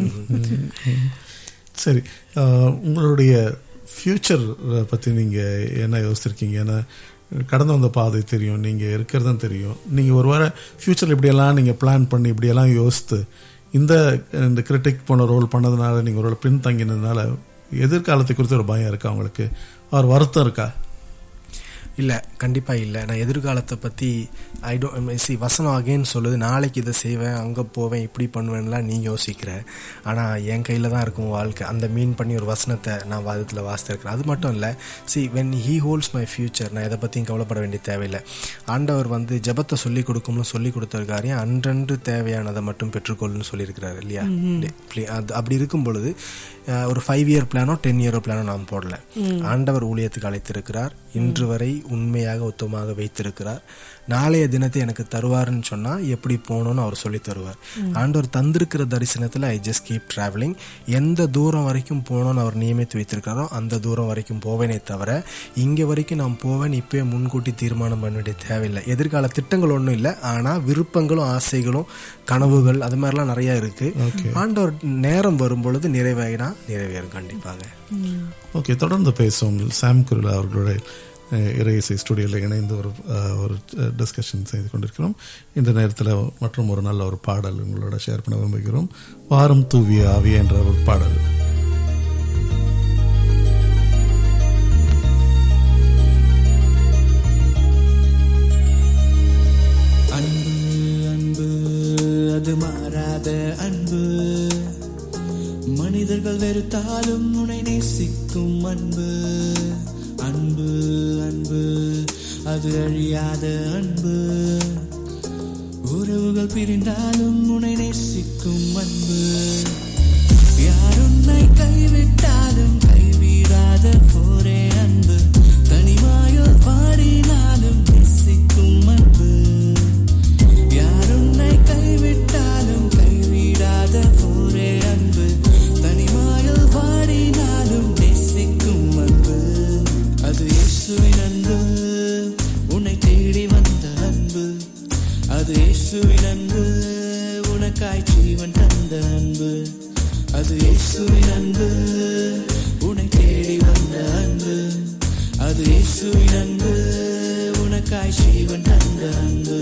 சரி ஆஹ், உங்களுடைய ஃப்யூச்சர் பற்றி நீங்கள் என்ன யோசிச்சிருக்கீங்க ஏன்னா கடந்து வந்த பாதை தெரியும் நீங்கள் இருக்கிறதும் தெரியும் நீங்கள் ஒரு வாரம் ஃப்யூச்சரில் இப்படியெல்லாம் நீங்கள் பிளான் பண்ணி இப்படியெல்லாம் யோசித்து இந்த இந்த கிரிட்டிக் போன ரோல் பண்ணதுனால நீங்கள் ஒரு பின்தங்கினதுனால எதிர்காலத்தை குறித்து ஒரு பயம் இருக்கா உங்களுக்கு ஒரு வருத்தம் இருக்கா இல்லை கண்டிப்பாக இல்லை நான் எதிர்காலத்தை பற்றி ஐ டோன்ட் சி வசனம் அகேன் சொல்லுது நாளைக்கு இதை செய்வேன் அங்கே போவேன் இப்படி பண்ணுவேன்லாம் நீ யோசிக்கிற ஆனால் என் கையில் தான் இருக்கும் வாழ்க்கை அந்த மீன் பண்ணி ஒரு வசனத்தை நான் வாதத்தில் வாசித்திருக்கிறேன் அது மட்டும் இல்லை see when he holds my future நான் எதை பற்றியும் கவலைப்பட வேண்டிய தேவையில்லை ஆண்டவர் வந்து ஜெபத்தை சொல்லி கொடுக்கும்னு சொல்லி கொடுத்த காரியம் அன்றன்று தேவையானதை மட்டும் பெற்றுக்கொள்ளுன்னு சொல்லியிருக்கிறாரு இல்லையா Play- அது அப்படி இருக்கும் பொழுது அஹ், ஒரு ஃபைவ் இயர் பிளானோ டென் இயர் பிளானோ நான் போடல ஆண்டவர் ஊழியத்துக்கு அழைத்திருக்கிறார் இன்று வரை உண்மையாக உத்தமமாக வைத்திருக்கிறார் நாளைய தினத்தை எனக்கு தருவாருன்னு சொன்னா எப்படி போகணும்னு அவர் சொல்லி தருவார் ஆண்டவர் தந்திருக்கிற தரிசனத்துல ஐ ஜஸ்ட் கீப் டிராவலிங் எந்த தூரம் வரைக்கும் போகணும்னு அவர் நியமித்து வைத்திருக்காரோ அந்த தூரம் வரைக்கும் போவேனே தவிர இங்க வரைக்கும் நான் போவேன் இப்பயே முன்கூட்டி தீர்மானம் பண்ண வேண்டிய தேவையில்லை எதிர்கால திட்டங்கள் ஒன்றும் இல்லை ஆனா விருப்பங்களும் ஆசைகளும் கனவுகள் அது மாதிரிலாம் நிறைய இருக்கு ஆண்டவர் நேரம் வரும் பொழுது நிறைவேறினா நிறைவேறும் கண்டிப்பாக ஓகே தொடர்ந்து பேசுவோம் சாம் குருலா அவர்களோட அஹ், இறையிசை ஸ்டுடியோவில் இணைந்து ஒரு அஹ், ஒரு டிஸ்கஷன் செய்து கொண்டிருக்கிறோம் இந்த நேரத்தில் மற்றும் ஒரு நல்ல ஒரு பாடல் உங்களோட ஷேர் பண்ண விரும்புகிறோம் வாரம் தூவிய ஆவிய என்ற ஒரு பாடல் அன்பு அன்பு அது மாறாத அன்பு மனிதர்கள் வெறுத்தாலும் உன்னை நேசிக்கும் அன்பு அன்பு அன்பு அது அழியாத அன்பு உறவுகள் பிரிந்தாலும் உன்னை நேசிக்கும் அன்பு யார் உன்னை கைவிட்டாலும் கைவிடாத போரே அன்பு தனிமாயில் பாடினாலும் நேசிக்கும் அன்பு யார் உன்னை கைவிட்டாலும் கைவிடாத போரே அன்பு தனிமாயில் பாடினாலும் நேசிக்கும் அன்பு அது இயேசுவின் அன்பு உன்னை தேடி வந்த அன்பு அது இயேசுவின் அன்பு உனக்காய் ஜீவன் தந்த அன்பு அது இயேசுவின் அன்பு உன்னை தேடி வந்த அன்பு அது இயேசுவின் அன்பு உனக்காய் ஜீவன் தந்த அன்பு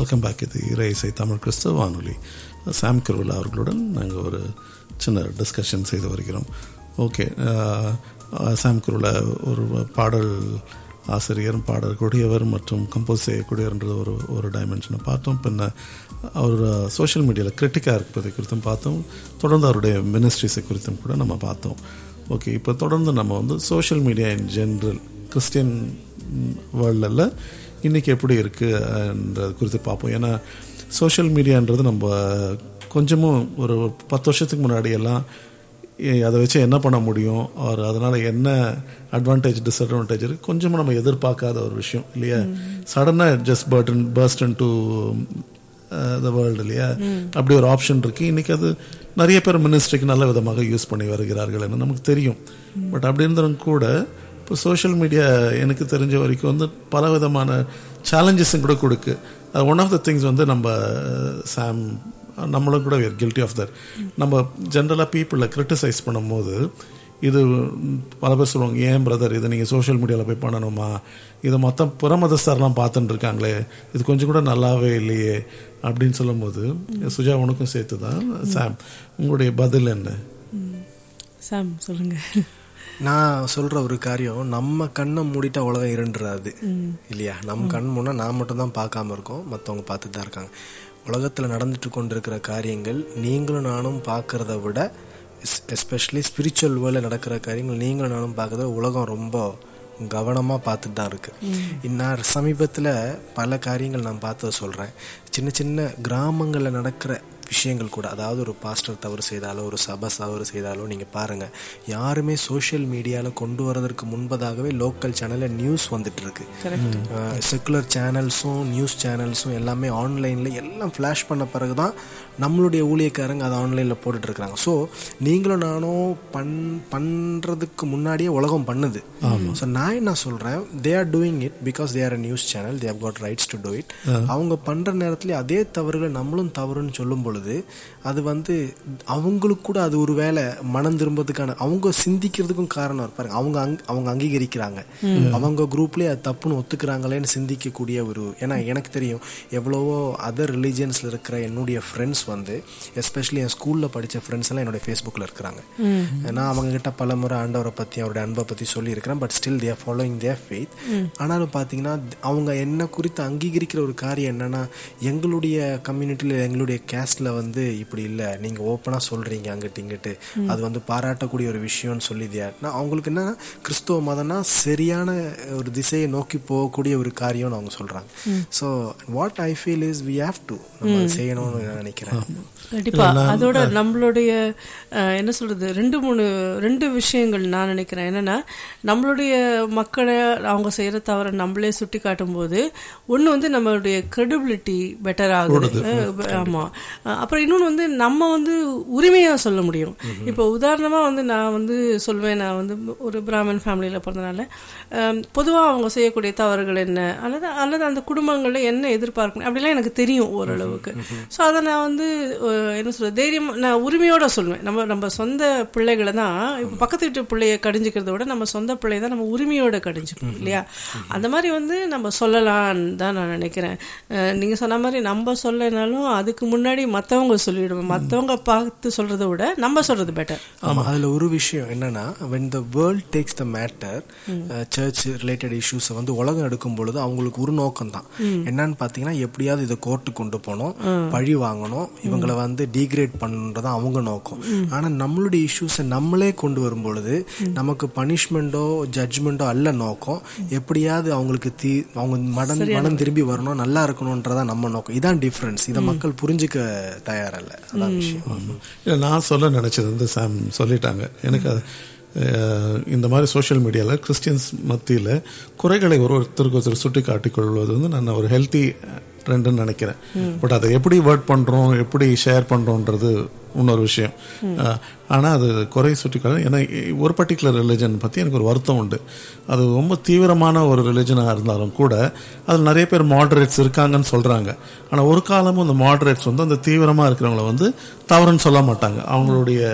வெல்கம் பேக் இது இறை இசை தமிழ் கிறிஸ்தவ வானொலி சாம் கிருவலா அவர்களுடன் நாங்கள் ஒரு சின்ன டிஸ்கஷன் செய்து வருகிறோம் ஓகே சாம் கிருவலா ஒரு பாடல் ஆசிரியர் பாடக்கூடியவர் மற்றும் கம்போஸ் செய்யக்கூடியவர்ன்ற ஒரு ஒரு டைமென்ஷனை பார்த்தோம் பின்ன அவர் சோஷியல் மீடியாவில் கிரிட்டிக்காக இருப்பதை குறித்தும் பார்த்தோம் தொடர்ந்து அவருடைய மினிஸ்ட்ரிஸை குறித்தும் கூட நம்ம பார்த்தோம் ஓகே இப்போ தொடர்ந்து நம்ம வந்து social media in general Christian வேர்ல்டில் இன்றைக்கி எப்படி இருக்குன்றது குறித்து பார்ப்போம் ஏன்னா சோஷியல் மீடியான்றது நம்ம கொஞ்சமும் ஒரு பத்து வருஷத்துக்கு முன்னாடி எல்லாம் ஏ- அதை வச்சு என்ன பண்ண முடியும் அவர் அதனால் என்ன அட்வான்டேஜ் டிஸ்அட்வான்டேஜ் இருக்கு கொஞ்சமும் நம்ம எதிர்பார்க்காத ஒரு விஷயம் இல்லையா சடனாக ஜஸ்ட் பர்டன் பர்ஸ்டன் டு த வேர்ல்டு இல்லையா அப்படி ஒரு ஆப்ஷன் இருக்கு இன்னைக்கு அது நிறைய பேர் மினிஸ்ட்ரிக்கு நல்ல விதமாக யூஸ் பண்ணி வருகிறார்கள் என்று நமக்கு தெரியும் பட் அப்படி இருந்தாலும் கூட இப்போ சோஷியல் மீடியா எனக்கு தெரிஞ்ச வரைக்கும் வந்து பல விதமான சேலஞ்சஸும் கூட கொடுக்கு ஒன் ஆஃப் த திங்ஸ் வந்து நம்ம சாம் நம்மளும் கூட கில்ட்டி ஆஃப் தட் நம்ம ஜென்ரலாக பீப்புளை கிரிட்டிசைஸ் பண்ணும்போது இது ம், பல பேர் சொல்லுவாங்க ஏன் பிரதர் இதை நீங்கள் சோஷியல் மீடியாவில் போய் பண்ணணுமா இதை மொத்தம் புறமதஸ்தாரெலாம் பார்த்துட்டு இருக்காங்களே இது கொஞ்சம் கூட நல்லாவே இல்லையே அப்படின்னு சொல்லும்போது சுஜா உனக்கும் சேர்த்து தான் சாம் உங்களுடைய பதில் என்ன சாம் சொல்லுங்க நான் சொல்ற ஒரு காரியம் நம்ம கண்ணை மூடிட்டா உலகம் இருண்டுறாது இல்லையா நம்ம கண் முன்னா நான் மட்டும் தான் பார்க்காம இருக்கோம் மற்றவங்க பார்த்துட்டு தான் இருக்காங்க உலகத்தில் நடந்துட்டு கொண்டிருக்கிற காரியங்கள் நீங்களும் நானும் பார்க்கறத விட எஸ்பெஷலி ஸ்பிரிச்சுவல் வேர்ல்டில் நடக்கிற காரியங்கள் நீங்களும் நானும் பார்க்கறத உலகம் ரொம்ப கவனமாக பார்த்துட்டு தான் இருக்கு நான் சமீபத்தில் பல காரியங்கள் நான் பார்த்ததை சொல்கிறேன் சின்ன சின்ன கிராமங்களில் நடக்கிற விஷயங்கள் கூட அதாவது ஒரு பாஸ்டர் தவறு செய்தாலோ ஒரு சபை தவறு செய்தாலோ நீங்கள் பாருங்கள் யாருமே சோஷியல் மீடியாவில் கொண்டு வரதற்கு முன்பதாகவே லோக்கல் சேனலில் நியூஸ் வந்துட்டு இருக்கு செக்குலர் சேனல்ஸும் நியூஸ் சேனல்ஸும் எல்லாமே ஆன்லைனில் எல்லாம் ஃப்ளாஷ் பண்ண பிறகு தான் நம்மளுடைய ஊழியக்காரங்க அதை ஆன்லைனில் போட்டுட்டு இருக்கிறாங்க ஸோ நீங்களும் நானும் பண் பண்ணுறதுக்கு முன்னாடியே உலகம் பண்ணுது ஸோ நான் என்ன சொல்கிறேன் they are doing it because they are a news channel they have got rights to do it அவங்க பண்ணுற நேரத்துல அதே தவறுகளை நம்மளும் தவறுன்னு சொல்லும் பொழுது அது வந்து அவங்களுக்கு கூட அது ஒரு வேலை மனம் திரும்புறதுக்கான அவங்க சிந்திக்கிறதுக்கும் காரணம் இருக்கு. பாருங்க அவங்க அங் அவங்க அங்கீகரிக்கிறாங்க அவங்க குரூப்லேயே அது தப்புன்னு ஒத்துக்கிறாங்களேன்னு சிந்திக்கக்கூடிய ஒரு ஏன்னா எனக்கு தெரியும் எவ்வளவோ அதர் ரிலீஜியன்ஸில் இருக்கிற என்னுடைய ஃப்ரெண்ட்ஸ் வந்து எஸ்பெஷலி என் ஸ்கூலில் படித்த ஃப்ரெண்ட்ஸ் எல்லாம் என்னுடைய ஃபேஸ்புக்கில் இருக்கிறாங்க நான் அவங்க கிட்ட பல முறை ஆண்டவரை பற்றி அவருடைய அன்பை பற்றி சொல்லியிருக்கிறேன் but still their following their faith ஆனாலும் பார்த்தீங்கன்னா அவங்க என்ன குறித்து அங்கீகரிக்கிற ஒரு காரியம் என்னன்னா எங்களுடைய கம்யூனிட்டியில் எங்களுடைய கேஸ்டில் வந்து இப்படி இல்லை நீங்கள் ஓப்பனாக சொல்கிறீங்க அங்கிட்டு இங்கிட்டு அது வந்து பாராட்டக்கூடிய ஒரு விஷயம்னு சொல்லி நான் அவங்களுக்கு என்ன கிறிஸ்துவ மதம்னா சரியான ஒரு திசையை நோக்கி போகக்கூடிய ஒரு காரியம்னு அவங்க சொல்கிறாங்க so what I feel is we have to நம்ம அதை செய்யணும்னு நான் நினைக்கிறேன் கண்டிப்பா அதோட நம்மளுடைய அஹ், என்ன சொல்றது ரெண்டு மூணு ரெண்டு விஷயங்கள் நான் நினைக்கிறேன் என்னன்னா நம்மளுடைய மக்களை அவங்க செய்யற தவிர நம்மளே சுட்டி காட்டும் போது ஒன்று வந்து நம்மளுடைய credibility பெட்டர் ஆகுது அஹ், ஆமா அஹ், அப்புறம் இன்னொன்று வந்து நம்ம வந்து உரிமையா சொல்ல முடியும் இப்போ உதாரணமா வந்து நான் வந்து சொல்வேன் நான் வந்து ஒரு பிராமன் ஃபேமிலியில பிறந்தனால பொதுவா அவங்க செய்யக்கூடிய தவறுகள் என்ன அல்லது அல்லது அந்த குடும்பங்கள்ல என்ன எதிர்பார்க்கணும் அப்படிலாம் எனக்கு தெரியும் ஓரளவுக்கு ஸோ அதை நான் வந்து அஹ், என்ன சொல்றது தைரியம் நான் உரிமையோட சொல்லுவேன் நம்ம நம்ம சொந்த பிள்ளைகளை தான் இப்போ பக்கத்து வீட்டு பிள்ளைய கடிஞ்சிக்கிறத விட நம்ம சொந்த பிள்ளைய தான் நம்ம உரிமையோட கடிஞ்சுப்போம் இல்லையா அந்த மாதிரி வந்து நம்ம சொல்லலான்னு தான் நான் நினைக்கிறேன் அஹ், நீங்க சொன்ன மாதிரி நம்ம சொல்லனாலும் அதுக்கு முன்னாடி மற்றவங்க சொல்லிவிடுவோம் மற்றவங்க பார்த்து சொல்றதை விட நம்ம சொல்றது பெட்டர் ஆமா அதுல ஒரு விஷயம் என்னன்னா when the world takes the matter church related இஷ்யூஸை வந்து உலகம் எடுக்கும் பொழுது அவங்களுக்கு ஒரு நோக்கம் தான் என்னன்னு பாத்தீங்கன்னா எப்படியாவது இதை கோர்ட்டு கொண்டு போகணும் பழி வாங்கணும் இவங்களை வந்து டீக்ரேட் பண்ணுன்றதான் அவங்க நோக்கம் ஆனா நம்மளுடைய இஷ்யூஸை நம்மளே கொண்டு வரும் பொழுது நமக்கு பனிஷ்மெண்ட்டோ ஜட்ஜ்மெண்ட்டோ அல்ல நோக்கம் எப்படியாவது அவங்களுக்கு தீ அவங்க மனம் மனம் திரும்பி வரணும் நல்லா இருக்கணும்ன்றதா நம்ம நோக்கம் இதான் டிஃப்ரென்ஸ் இதை மக்கள் புரிஞ்சுக்க தயாரல்ல அதான் விஷயம் இல்லை நான் சொல்ல நினச்சது வந்து சாம் சொல்லிட்டாங்க எனக்கு அது அஹ், இந்த மாதிரி சோஷியல் மீடியாவில் கிறிஸ்டியன்ஸ் மத்தியில் குறைகளை ஒரு ஒருத்தருக்கு ஒருத்தர் சுட்டி காட்டிக்கொள்வது வந்து நான் ஒரு ஹெல்த்தி ட்ரெண்டுன்னு நினைக்கிறேன் பட் அதை எப்படி வேர்ட் பண்ணுறோம் எப்படி ஷேர் பண்ணுறோன்றது இன்னொரு விஷயம் ஆனால் அது குறை சுட்டிக்காட்டு ஏன்னா ஒரு பர்டிகுலர் ரிலிஜன் பற்றி எனக்கு ஒரு வருத்தம் உண்டு அது ரொம்ப தீவிரமான ஒரு ரிலிஜனாக இருந்தாலும் கூட அதில் நிறைய பேர் மாடரேட்ஸ் இருக்காங்கன்னு சொல்கிறாங்க ஆனால் ஒரு காலமும் அந்த மாடரேட்ஸ் வந்து அந்த தீவிரமாக இருக்கிறவங்கள வந்து தவறுன்னு சொல்ல மாட்டாங்க அவங்களுடைய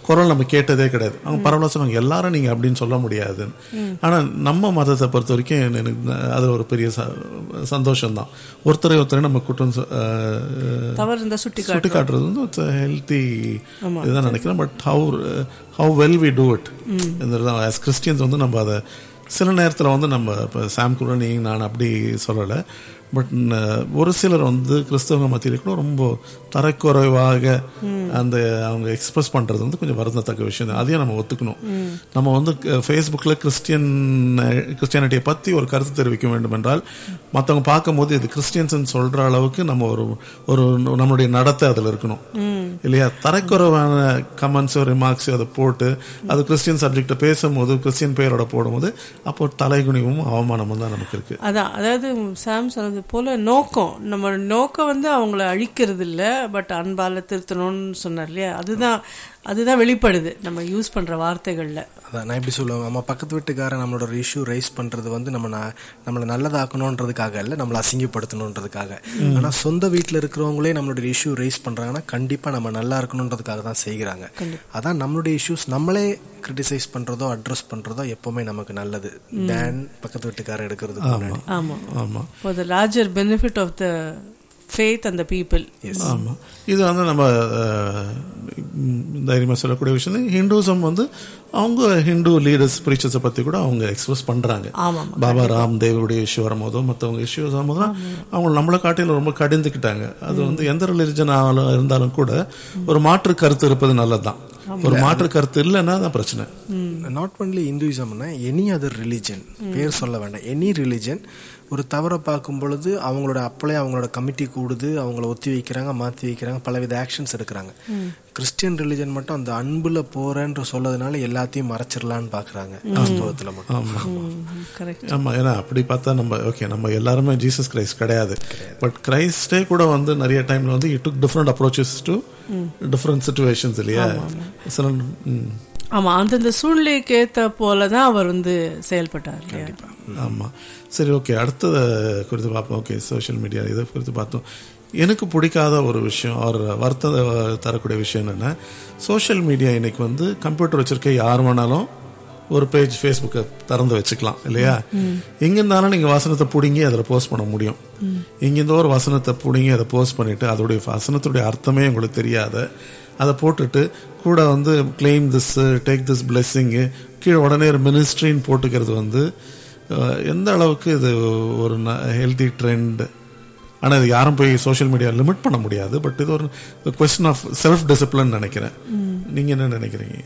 குரல் நம்ம கேட்டதே கிடையாது அவங்க பரவாயில்ல சொன்னாங்க எல்லாரும் நீங்க அப்படின்னு சொல்ல முடியாது ஆனா நம்ம மதத்தை பொறுத்த வரைக்கும் எனக்கு அது ஒரு பெரிய சந்தோஷம் தான் ஒருத்தரை ஒருத்தரை நம்ம குற்றம் சொ- அஹ், தவறு இருந்தா சுட்டி சுட்டி காட்டுறது வந்து இட்ஸ் ஹெல்த்தி இதுதான் நினைக்கிறேன் but how how well we do it as Christians வந்து நம்ம அதை சில நேரத்தில் வந்து நம்ம இப்போ சாம் கூட நீ நான் அப்படி சொல்லலை பட் ஒரு சிலர் வந்து கிறிஸ்தவங்க மத்தியில் கூட ரொம்ப தரக்குறைவாக அந்த அவங்க எக்ஸ்பிரஸ் பண்றது வந்து கொஞ்சம் வருந்தத்தக்க விஷயம் தான் அதையும் நம்ம ஒத்துக்கணும் நம்ம வந்து ஃபேஸ்புக்கில் கிறிஸ்டியன் கிறிஸ்டியானிட்டியை பற்றி ஒரு கருத்து தெரிவிக்க வேண்டும் என்றால் மற்றவங்க பார்க்கும்போது இது கிறிஸ்டியன்ஸ் சொல்ற அளவுக்கு நம்ம ஒரு ஒரு நம்மளுடைய நடத்தை அதில் இருக்கணும் இல்லையா தரக்குறைவான கமெண்ட்ஸோ ரிமார்க்ஸோ அதை போட்டு அது கிறிஸ்டியன் சப்ஜெக்டை பேசும்போது கிறிஸ்டியன் பேரோட போடும்போது அப்போ தலைகுனிவும் அவமானமும் தான் நமக்கு இருக்கு அதான் அதாவது சாம் சொன்னது போல நோக்கம் நம்ம நோக்கம் வந்து அவங்கள அழிக்கிறது இல்ல பட் அன்பால திருத்தணும்னு சொன்னார் இல்லையா அதுதான் அதுதான் வெளிப்படுது நம்ம யூஸ் பண்ற வார்த்தைகள்ல அதான் நான் எப்படி சொல்லுவேன் நம்ம பக்கத்து வீட்டுக்காரன் நம்மளோட ஒரு இஷ்யூ ரைஸ் பண்றது வந்து நம்ம ந- நம்மளை நல்லதாக்கணுன்றதுக்காக இல்லை நம்மளை அசிங்கப்படுத்தணுன்றதுக்காக ஆனா சொந்த வீட்டில் இருக்கிறவங்களே நம்மளோட இஷ்யூ ரைஸ் பண்றாங்கன்னா கண்டிப்பா நம்ம நல்லா இருக்கணுன்றதுக்காக தான் செய்கிறாங்க அதான் நம்மளுடைய இஷ்யூஸ் நம்மளே கிரிட்டிசைஸ் பண்றதோ அட்ரஸ் பண்றதோ எப்பவுமே நமக்கு நல்லது தேன் பக்கத்து வீட்டுக்காரன் எடுக்கிறது முன்னாடி ஆமா ஆமா for the larger benefit of the faith அந்த பீப்புள் ஆமா இது வந்து நம்ம அஹ், ம், தைரியமா சொல்லக்கூடிய விஷயம் ஹிந்துசம் வந்து அவங்க ஹிந்து லீடர்ஸ் பிரீச்சர்ஸை பத்தி கூட அவங்க எக்ஸ்பிரஸ் பண்றாங்க ஆமா பாபா ராம் தேவருடைய இஷ்யூ வரும்போதோ மற்றவங்க இஷ்யூ வரும்போதோ அவங்க நம்மளை காட்டிலும் ரொம்ப கடிந்துக்கிட்டாங்க அது வந்து எந்த ரிலிஜன் இருந்தாலும் கூட ஒரு மாற்று கருத்து இருப்பது நல்லதுதான் ஒரு மாற்று கருத்து இல்லைன்னா தான் பிரச்சனை நாட் ஒன்லி இந்துயிசம்னா எனி அதர் ரிலிஜன் பேர் சொல்ல வேண்டாம் எனி ரிலிஜன் ஒரு தவறை பார்க்கும் பொழுது அவங்களோட அப்பளே அவங்களோட கமிட்டி கூடுது அவங்கள ஒத்தி வைக்கிறாங்க மாற்றி வைக்கிறாங்க பலவித ஆக்ஷன்ஸ் எடுக்கிறாங்க கிறிஸ்டியன் ரிலிஜன் மட்டும் அந்த அன்புல போறேன்ற சொல்லதுனால எல்லாத்தையும் மறைச்சிடலான்னு பாக்குறாங்க கிறிஸ்துவத்துல மட்டும் ஆமா கரெக்ட் ஆமா ஏன்னா அப்படி பார்த்தா நம்ம ஓகே நம்ம எல்லாருமே ஜீசஸ் கிரைஸ்ட் கிடையாது பட் கிரைஸ்டே கூட வந்து நிறைய டைம்ல வந்து it took different approaches to different situations இல்லையா சில ம், ஆமா அந்தந்த சூழ்நிலைக்கு ஏத்த போல தான் அவர் வந்து செயல்பட்டார் இல்லையா ஆமா சரி ஓகே அடுத்தது குறித்து பார்ப்போம் ஓகே சோஷியல் மீடியா இதை குறித்து பார்த்தோம் எனக்கு பிடிக்காத ஒரு விஷயம் ஒரு வருத்தம் தரக்கூடிய விஷயம் என்னன்னா சோஷியல் மீடியா இன்னைக்கு வந்து கம்ப்யூட்டர் வச்சிருக்க யார் வேணாலும் ஒரு பேஜ் ஃபேஸ்புக்கை திறந்து வச்சுக்கலாம் இல்லையா எங்க இருந்தாலும் நீங்க வசனத்தை பிடுங்கி அதில் போஸ்ட் பண்ண முடியும் இங்கிருந்தோ ஒரு வசனத்தை பிடுங்கி அதை போஸ்ட் பண்ணிட்டு அதோடைய வசனத்துடைய அர்த்தமே உங்களுக்கு தெரியாத அதை போட்டுட்டு கூட வந்து claim this take this blessing கீழே உடனே ஒரு மினிஸ்ட்ரின்னு போட்டுக்கிறது வந்து அஹ், எந்த அளவுக்கு இது ஒரு ஹெல்தி ட்ரெண்ட் ஆனால் இது யாரும் போய் சோஷியல் மீடியா லிமிட் பண்ண முடியாது பட் இது ஒரு கொஸ்டின் ஆஃப் செல்ஃப் டிசிப்ளின் நினைக்கிறேன் நீங்க என்ன நினைக்கிறீங்க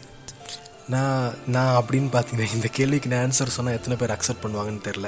நான் நான் அப்படின்னு பார்த்தீங்கன்னா இந்த கேள்விக்கு நான் ஆன்சர் சொன்னால் எத்தனை பேர் அக்செப்ட் பண்ணுவாங்கன்னு தெரில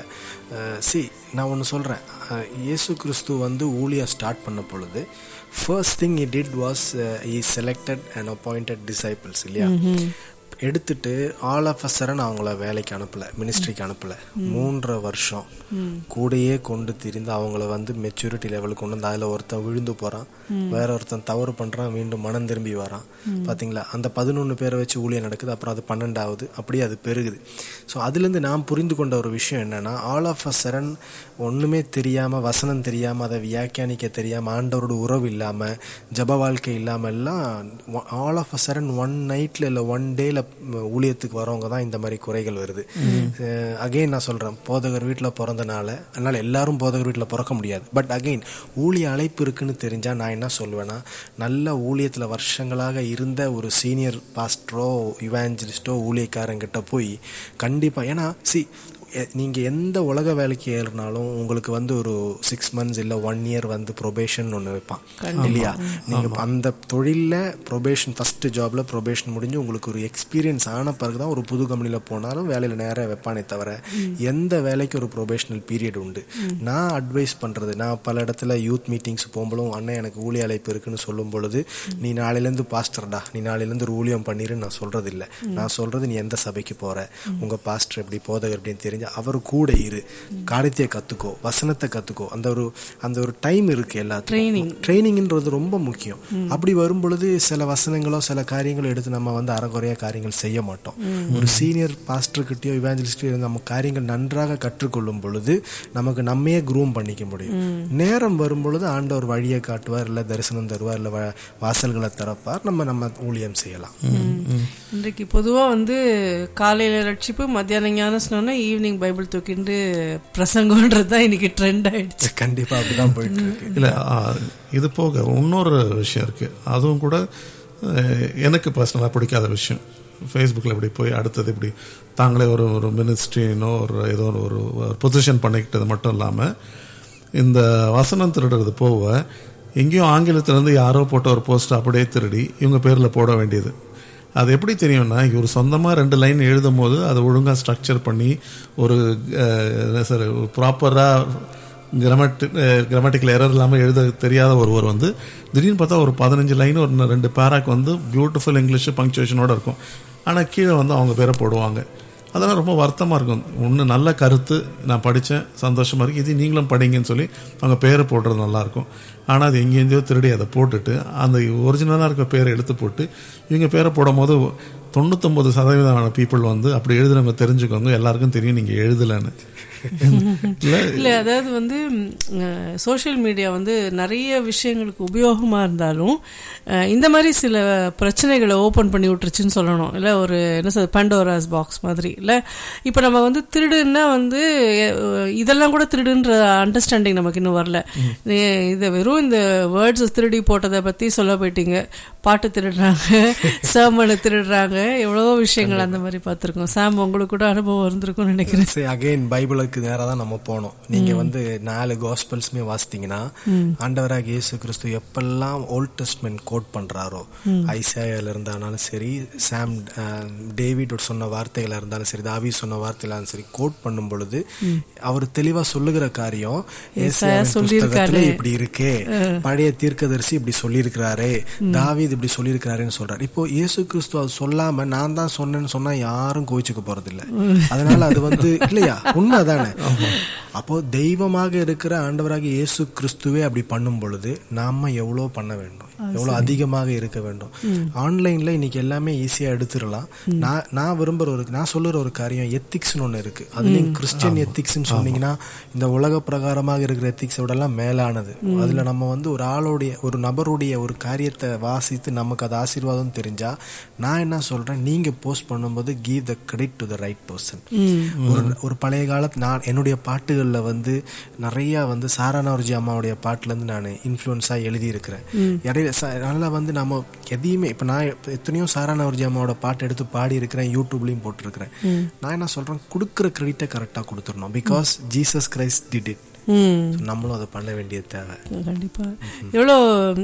சி நான் ஒன்று சொல்கிறேன் இயேசு கிறிஸ்து வந்து ஊழியம் ஸ்டார்ட் பண்ண பொழுது first thing he did was he selected and appointed disciples இல்லையா எடுத்துட்டு ஆல் ஆஃப் சரண் அவங்கள வேலைக்கு அனுப்பல மினிஸ்ட்ரிக்கு அனுப்பல மூன்றரை வருஷம் கூடயே கொண்டு திரிந்து அவங்கள வந்து மெச்சூரிட்டி லெவலுக்கு கொண்டு வந்து அதில் ஒருத்தன் விழுந்து போறான் வேற ஒருத்தன் தவறு பண்றான் மீண்டும் மனம் திரும்பி வரான் பாத்தீங்களா அந்த பதினொன்று பேரை வச்சு ஊழியம் நடக்குது அப்புறம் அது பன்னெண்டாவது அப்படியே அது பெருகுது ஸோ அதுலேருந்து நான் புரிந்து கொண்ட ஒரு விஷயம் என்னன்னா ஆல் ஆஃப் அ சரண் ஒண்ணுமே தெரியாம வசனம் தெரியாம அதை வியாக்கியானிக்க தெரியாம ஆண்டவரோட உறவு இல்லாம ஜப வாழ்க்கை இல்லாம எல்லாம் all of a sudden one நைட்ல இல்ல ஒன் டேல ஊழியத்துக்கு வரவங்க தான் இந்த மாதிரி குறைகள் வருது அகைன் நான் சொல்றேன் போதகர் வீட்டுல பிறந்தனால அதனால எல்லாரும் போதகர் வீட்டுல பிறக்க முடியாது பட் அகைன் ஊழிய அழைப்பு இருக்குன்னு தெரிஞ்சா நான் என்ன சொல்லுவேன்னா நல்ல ஊழியத்துல வருஷங்களாக இருந்த ஒரு சீனியர் பாஸ்டரோ இவாஞ்சலிஸ்டோ ஊழியக்காரங்கிட்ட போய் கண்டிப்பா ஏன்னா சி நீங்க எந்த உலக வேலைக்கு ஏறினாலும் உங்களுக்கு வந்து ஒரு சிக்ஸ் மந்த்ஸ் இல்ல ஒன் இயர் வந்து ப்ரொபேஷன் ஒன்று வைப்பான் இல்லையா நீங்க அந்த தொழில்ல ப்ரொபேஷன் ஃபர்ஸ்ட் ஜாப்ல ப்ரொபேஷன் முடிஞ்சு உங்களுக்கு ஒரு எக்ஸ்பீரியன்ஸ் ஆன பிறகு தான் ஒரு புது கம்பெனில போனாலும் வேலையில நேரம் வைப்பானே தவிர எந்த வேலைக்கு ஒரு ப்ரொபேஷனல் பீரியட் உண்டு நான் அட்வைஸ் பண்றது நான் பல இடத்துல யூத் மீட்டிங்ஸ் போகும்போதும் அண்ணன் எனக்கு ஊழிய அழைப்பு இருக்குன்னு சொல்லும் பொழுது நீ நாளையிலேருந்து பாஸ்டர்டா நீ நாளையிலேருந்து ஒரு ஊழியம் பண்ணிருன்னு நான் சொல்றது இல்லை நான் சொல்றது நீ எந்த சபைக்கு போற உங்க பாஸ்டர் எப்படி போதகர் எப்படின்னு தெரிஞ்சு அவர் கூட இரு காரியத்தை கத்துக்கோ வசனத்தை கத்துக்கோ அந்த ஒரு அந்த ஒரு டைம் இருக்கு எல்லாத்துக்கும் ட்ரைனிங்ன்றது ரொம்ப முக்கியம் அப்படி வரும் பொழுது சில வசனங்களோ சில காரியங்களோ எடுத்து நம்ம வந்து அறகுறையா காரியங்கள் செய்ய மாட்டோம் ஒரு சீனியர் பாஸ்டர்கிட்டயோ இவாஞ்சலிஸ்டையோ நம்ம காரியங்கள் நன்றாக கற்றுக்கொள்ளும் பொழுது நமக்கு நம்மையே குரூம் பண்ணிக்க முடியும் நேரம் வரும் பொழுது ஆண்டவர் வழியை காட்டுவார் இல்ல தரிசனம் தருவார் இல்ல வ- வாசல்களை திறப்பார் நம்ம நம்ம ஊழியம் செய்யலாம் இன்றைக்கு பொதுவாக வந்து காலையில் ரட்சிப்பு மத்தியானம் ஞானம் சொன்னோன்னா ஈவினிங் பைபிள் தூக்கிண்டு பிரசங்கன்றது தான் இன்னைக்கு ட்ரெண்ட் ஆயிடுச்சு கண்டிப்பா அப்படிதான் போயிட்டு இருக்கு இல்லை இது போக இன்னொரு விஷயம் இருக்கு அதுவும் கூட அஹ், எனக்கு பர்சனலாக பிடிக்காத விஷயம் ஃபேஸ்புக்கில் இப்படி போய் அடுத்தது இப்படி தாங்களே ஒரு ஒரு மினிஸ்ட்ரினோ ஒரு ஏதோ ஒரு ஒரு பொசிஷன் பண்ணிக்கிட்டது மட்டும் இல்லாமல் இந்த வசனம் திருடுறது போக எங்கேயும் ஆங்கிலத்திலேருந்து யாரோ போட்ட ஒரு போஸ்ட் அப்படியே திருடி இவங்க பேரில் போட வேண்டியது அது எப்படி தெரியும்னா இவர் சொந்தமாக ரெண்டு லைன் எழுதும் போது அதை ஒழுங்காக ஸ்ட்ரக்சர் பண்ணி ஒரு சார் ப்ராப்பராக கிராமட்டி கிராமட்டிக்கல் எரர் இல்லாமல் எழுத தெரியாத ஒருவர் வந்து திடீர்னு பார்த்தா ஒரு பதினஞ்சு லைன் ஒரு ரெண்டு பேராக் வந்து பியூட்டிஃபுல் இங்கிலீஷ் பங்க்சுவேஷனோட இருக்கும் ஆனால் கீழே வந்து அவங்க பேரை போடுவாங்க அதெல்லாம் ரொம்ப வருத்தமாக இருக்கும் ஒன்று நல்ல கருத்து நான் படித்தேன் சந்தோஷமாக இருக்கு இது நீங்களும் படிங்கன்னு சொல்லி அவங்க பேரை போடுறது நல்லாயிருக்கும் ஆனால் அது எங்கேருந்தோ திருடி அதை போட்டுட்டு அந்த ஒரிஜினலாக இருக்க பேரை எடுத்து போட்டு இவங்க பேரை போடும் போது தொண்ணூத்தொம்பது சதவீதமான பீப்புள் வந்து அப்படி எழுதுறவங்க தெரிஞ்சுக்கோங்க எல்லாருக்கும் தெரியும் நீங்கள் எழுதலைன்னு இல்லை இல்லை அதாவது வந்து சோஷியல் மீடியா வந்து நிறைய விஷயங்களுக்கு உபயோகமாக இருந்தாலும் அஹ், இந்த மாதிரி சில பிரச்சனைகளை ஓப்பன் பண்ணி விட்டுருச்சுன்னு சொல்லணும் இல்லை ஒரு என்ன சொல்றது பண்டோராஸ் பாக்ஸ் மாதிரி இல்லை இப்போ நம்ம வந்து திருடுன்னா வந்து அஹ், இதெல்லாம் கூட திருடுன்ற அண்டர்ஸ்டாண்டிங் நமக்கு இன்னும் வரல நீ இதை வெறும் இந்த வேர்ட்ஸ் திருடி போட்டதை பற்றி சொல்ல போயிட்டீங்க பாட்டு திருடுறாங்க சேமனை திருடுறாங்க எவ்வளவோ விஷயங்கள் அந்த மாதிரி பார்த்துருக்கோம் சாம் உங்களுக்கு கூட அனுபவம் இருந்திருக்கும்னு நினைக்கிறேன் சரி அகைன் பைபிளுக்கு நேரா தான் நம்ம போனோம் நீங்க வந்து நாலு காஸ்பல்ஸ்மே வாசித்தீங்கன்னா ஆண்டவராக இயேசு கிறிஸ்து எப்பெல்லாம் ஓல்ட் டெஸ்ட்மென்ட் கோட் பண்றாரோ ஐசாயால இருந்தாலும் சரி சாம் அஹ், டேவிட் சொன்ன வார்த்தைகளா இருந்தாலும் சரி தாவி சொன்ன வார்த்தைகளா இருந்தாலும் சரி கோட் பண்ணும் பொழுது அவர் தெளிவா சொல்லுகிற காரியம் ஏசாயாவின் புஸ்தகத்துல இப்படி இருக்கே பழைய தீர்க்கதரிசி இப்படி சொல்லியிருக்கிறாரே தாவீது இப்படி சொல்லியிருக்கிறாருன்னு சொல்றாரு இப்போ இயேசு கிறிஸ்து அது சொல்லாம நான் தான் சொன்னேன்னு சொன்னா யாரும் கோவிச்சுக்க போறது இல்ல அதனால அது வந்து இல்லையா உண்மைதானே அப்போ தெய்வமாக இருக்கிற ஆண்டவராக இயேசு கிறிஸ்துவே அப்படி பண்ணும் பொழுது நாம எவ்வளவு பண்ண வேண்டும் எவ்வளவு அதிகமாக இருக்க வேண்டும் ஆன்லைன்ல இன்னைக்கு எல்லாமே ஈஸியா எடுத்துடலாம் நான் நான் விரும்புற ஒரு நான் சொல்லுற ஒரு காரியம் எத்திக்ஸ்னு ஒண்ணு இருக்கு அதுலயும் கிறிஸ்டியன் எத்திக்ஸ்னு சொன்னீங்கன்னா இந்த உலக பிரகாரமாக இருக்கிற எத்திக்ஸை விட எல்லாம் மேலானது அதுல நம்ம வந்து ஒரு ஆளுடைய ஒரு நபருடைய ஒரு காரியத்தை வாசித்து நமக்கு அது ஆசீர்வாதம் தெரிஞ்சா நான் என்ன சொல்றேன் நீங்க போஸ்ட் பண்ணும்போது give the credit to the right person ஒரு ஒரு பழைய காலத்து நான் என்னுடைய பாட்டுகள்ல வந்து நிறைய வந்து சாரானவர்ஜி அம்மாவுடைய பாட்டுல இருந்து நான் இன்ஃப்ளூயன்ஸா எழுதி இருக்கிறேன் இடையில ச- அதனால வந்து நம்ம எதையுமே இப்ப நான் இப்ப எத்தனையோ சாரானவர்ஜி அம்மாவோட பாட்டு எடுத்து பாடி இருக்கிறேன் யூடியூப்லயும் போட்டிருக்கிறேன் நான் என்ன சொல்றேன் கொடுக்குற கிரெடிட்டை கரெக்டா கொடுத்துடணும் because Jesus Christ did it ம் நம்மளும் அதை பண்ண வேண்டியது தேவை கண்டிப்பா எவ்வளோ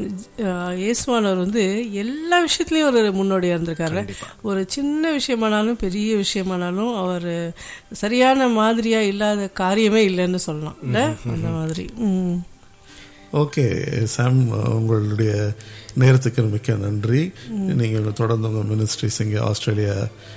அஹ், இயேசுவானவர் வந்து எல்லா விஷயத்துலயும் ஒரு முன்னோடியா இருந்திருக்காரு ஒரு சின்ன விஷயமானாலும் பெரிய விஷயமானாலும் அவர் சரியான மாதிரியா இல்லாத காரியமே இல்லைன்னு சொல்லலாம் இல்ல அந்த மாதிரி ம் ஓகே சாம் உங்களுடைய நேரத்துக்கு மிக்க நன்றி நீங்கள் தொடர்ந்து உங்கள் மினிஸ்ட்ரிஸ் இங்கே ஆஸ்திரேலியா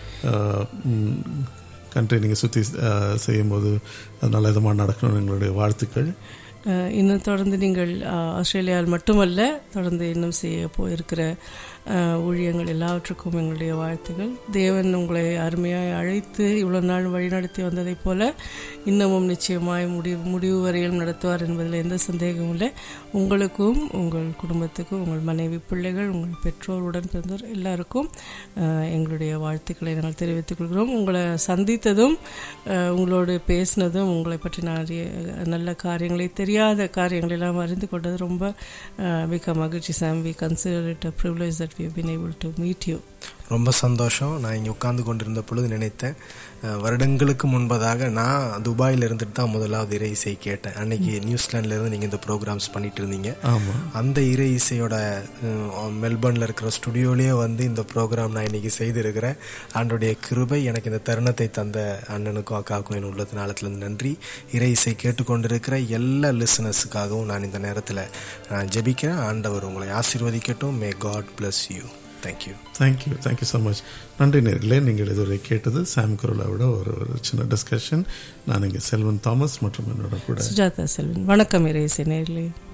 கண்ட்ரி நீங்கள் சுற்றி செய்யும்போது அது நல்ல விதமாக நடக்கணும்னு எங்களுடைய வாழ்த்துக்கள் அஹ், இன்னும் தொடர்ந்து நீங்கள் அஹ், ஆஸ்திரேலியாவில் மட்டுமல்ல தொடர்ந்து இன்னும் செய்ய போயிருக்கிற அஹ், ஊழியங்கள் எல்லாவற்றுக்கும் எங்களுடைய வாழ்த்துகள் தேவன் உங்களை அருமையாய் அழைத்து இவ்வளோ நாள் வழிநடத்தி வந்ததைப் போல இன்னமும் நிச்சயமாய் முடிவு முடிவு வரையில் நடத்துவார் என்பதில் எந்த சந்தேகமும் இல்லை உங்களுக்கும் உங்கள் குடும்பத்துக்கும் உங்கள் மனைவி பிள்ளைகள் உங்கள் பெற்றோர் உடன் பிறந்தோர் எல்லாருக்கும் அஹ், எங்களுடைய வாழ்த்துக்களை நாங்கள் தெரிவித்துக் கொள்கிறோம் உங்களை சந்தித்ததும் அஹ், உங்களோடு பேசினதும் உங்களை பற்றி நிறைய நல்ல காரியங்களை தெரியாத காரியங்களை எல்லாம் அறிந்து கொண்டது ரொம்ப அஹ், மிக்க மகிழ்ச்சி Sam we consider it a privilege that we been able to meet you ரொம்ப சந்தோஷம் நான் இங்கே உட்கார்ந்து கொண்டிருந்த பொழுது நினைத்தேன் அஹ், வருடங்களுக்கு முன்பதாக நான் துபாயில் இருந்துட்டு தான் முதலாவது இறை இசை கேட்டேன் அன்னைக்கு நியூசிலாந்துல இருந்து நீங்கள் இந்த ப்ரோக்ராம்ஸ் பண்ணிட்டு இருந்தீங்க ஆமாம் அந்த இறை இசையோட அஹ், மெல்பர்ன்ல இருக்கிற ஸ்டுடியோலயே வந்து இந்த ப்ரோக்ராம் நான் இன்னைக்கு செய்திருக்கிறேன் ஆண்டோடைய கிருபை எனக்கு இந்த தருணத்தை தந்த அண்ணனுக்கும் அக்காவுக்கும் என் உள்ளத்தின் ஆழத்திலிருந்து நன்றி இறை இசை கேட்டுக்கொண்டிருக்கிற எல்லா லிசனர்ஸுக்காகவும் நான் இந்த நேரத்தில் நான் ஜெபிக்கிறேன் ஆண்டவர் உங்களை ஆசீர்வதிக்கட்டும் may God bless you thank you thank you thank you so much நன்றி நேர்களே நீங்கள் இதுவரை கேட்டது சாம் குரலாவோட ஒரு ஒரு சின்ன டிஸ்கஷன் நான் இங்கே செல்வன் தாமஸ் மற்றும் என்னோட கூட சுஜாதா செல்வன் வணக்கம் இறைசை நேர்களே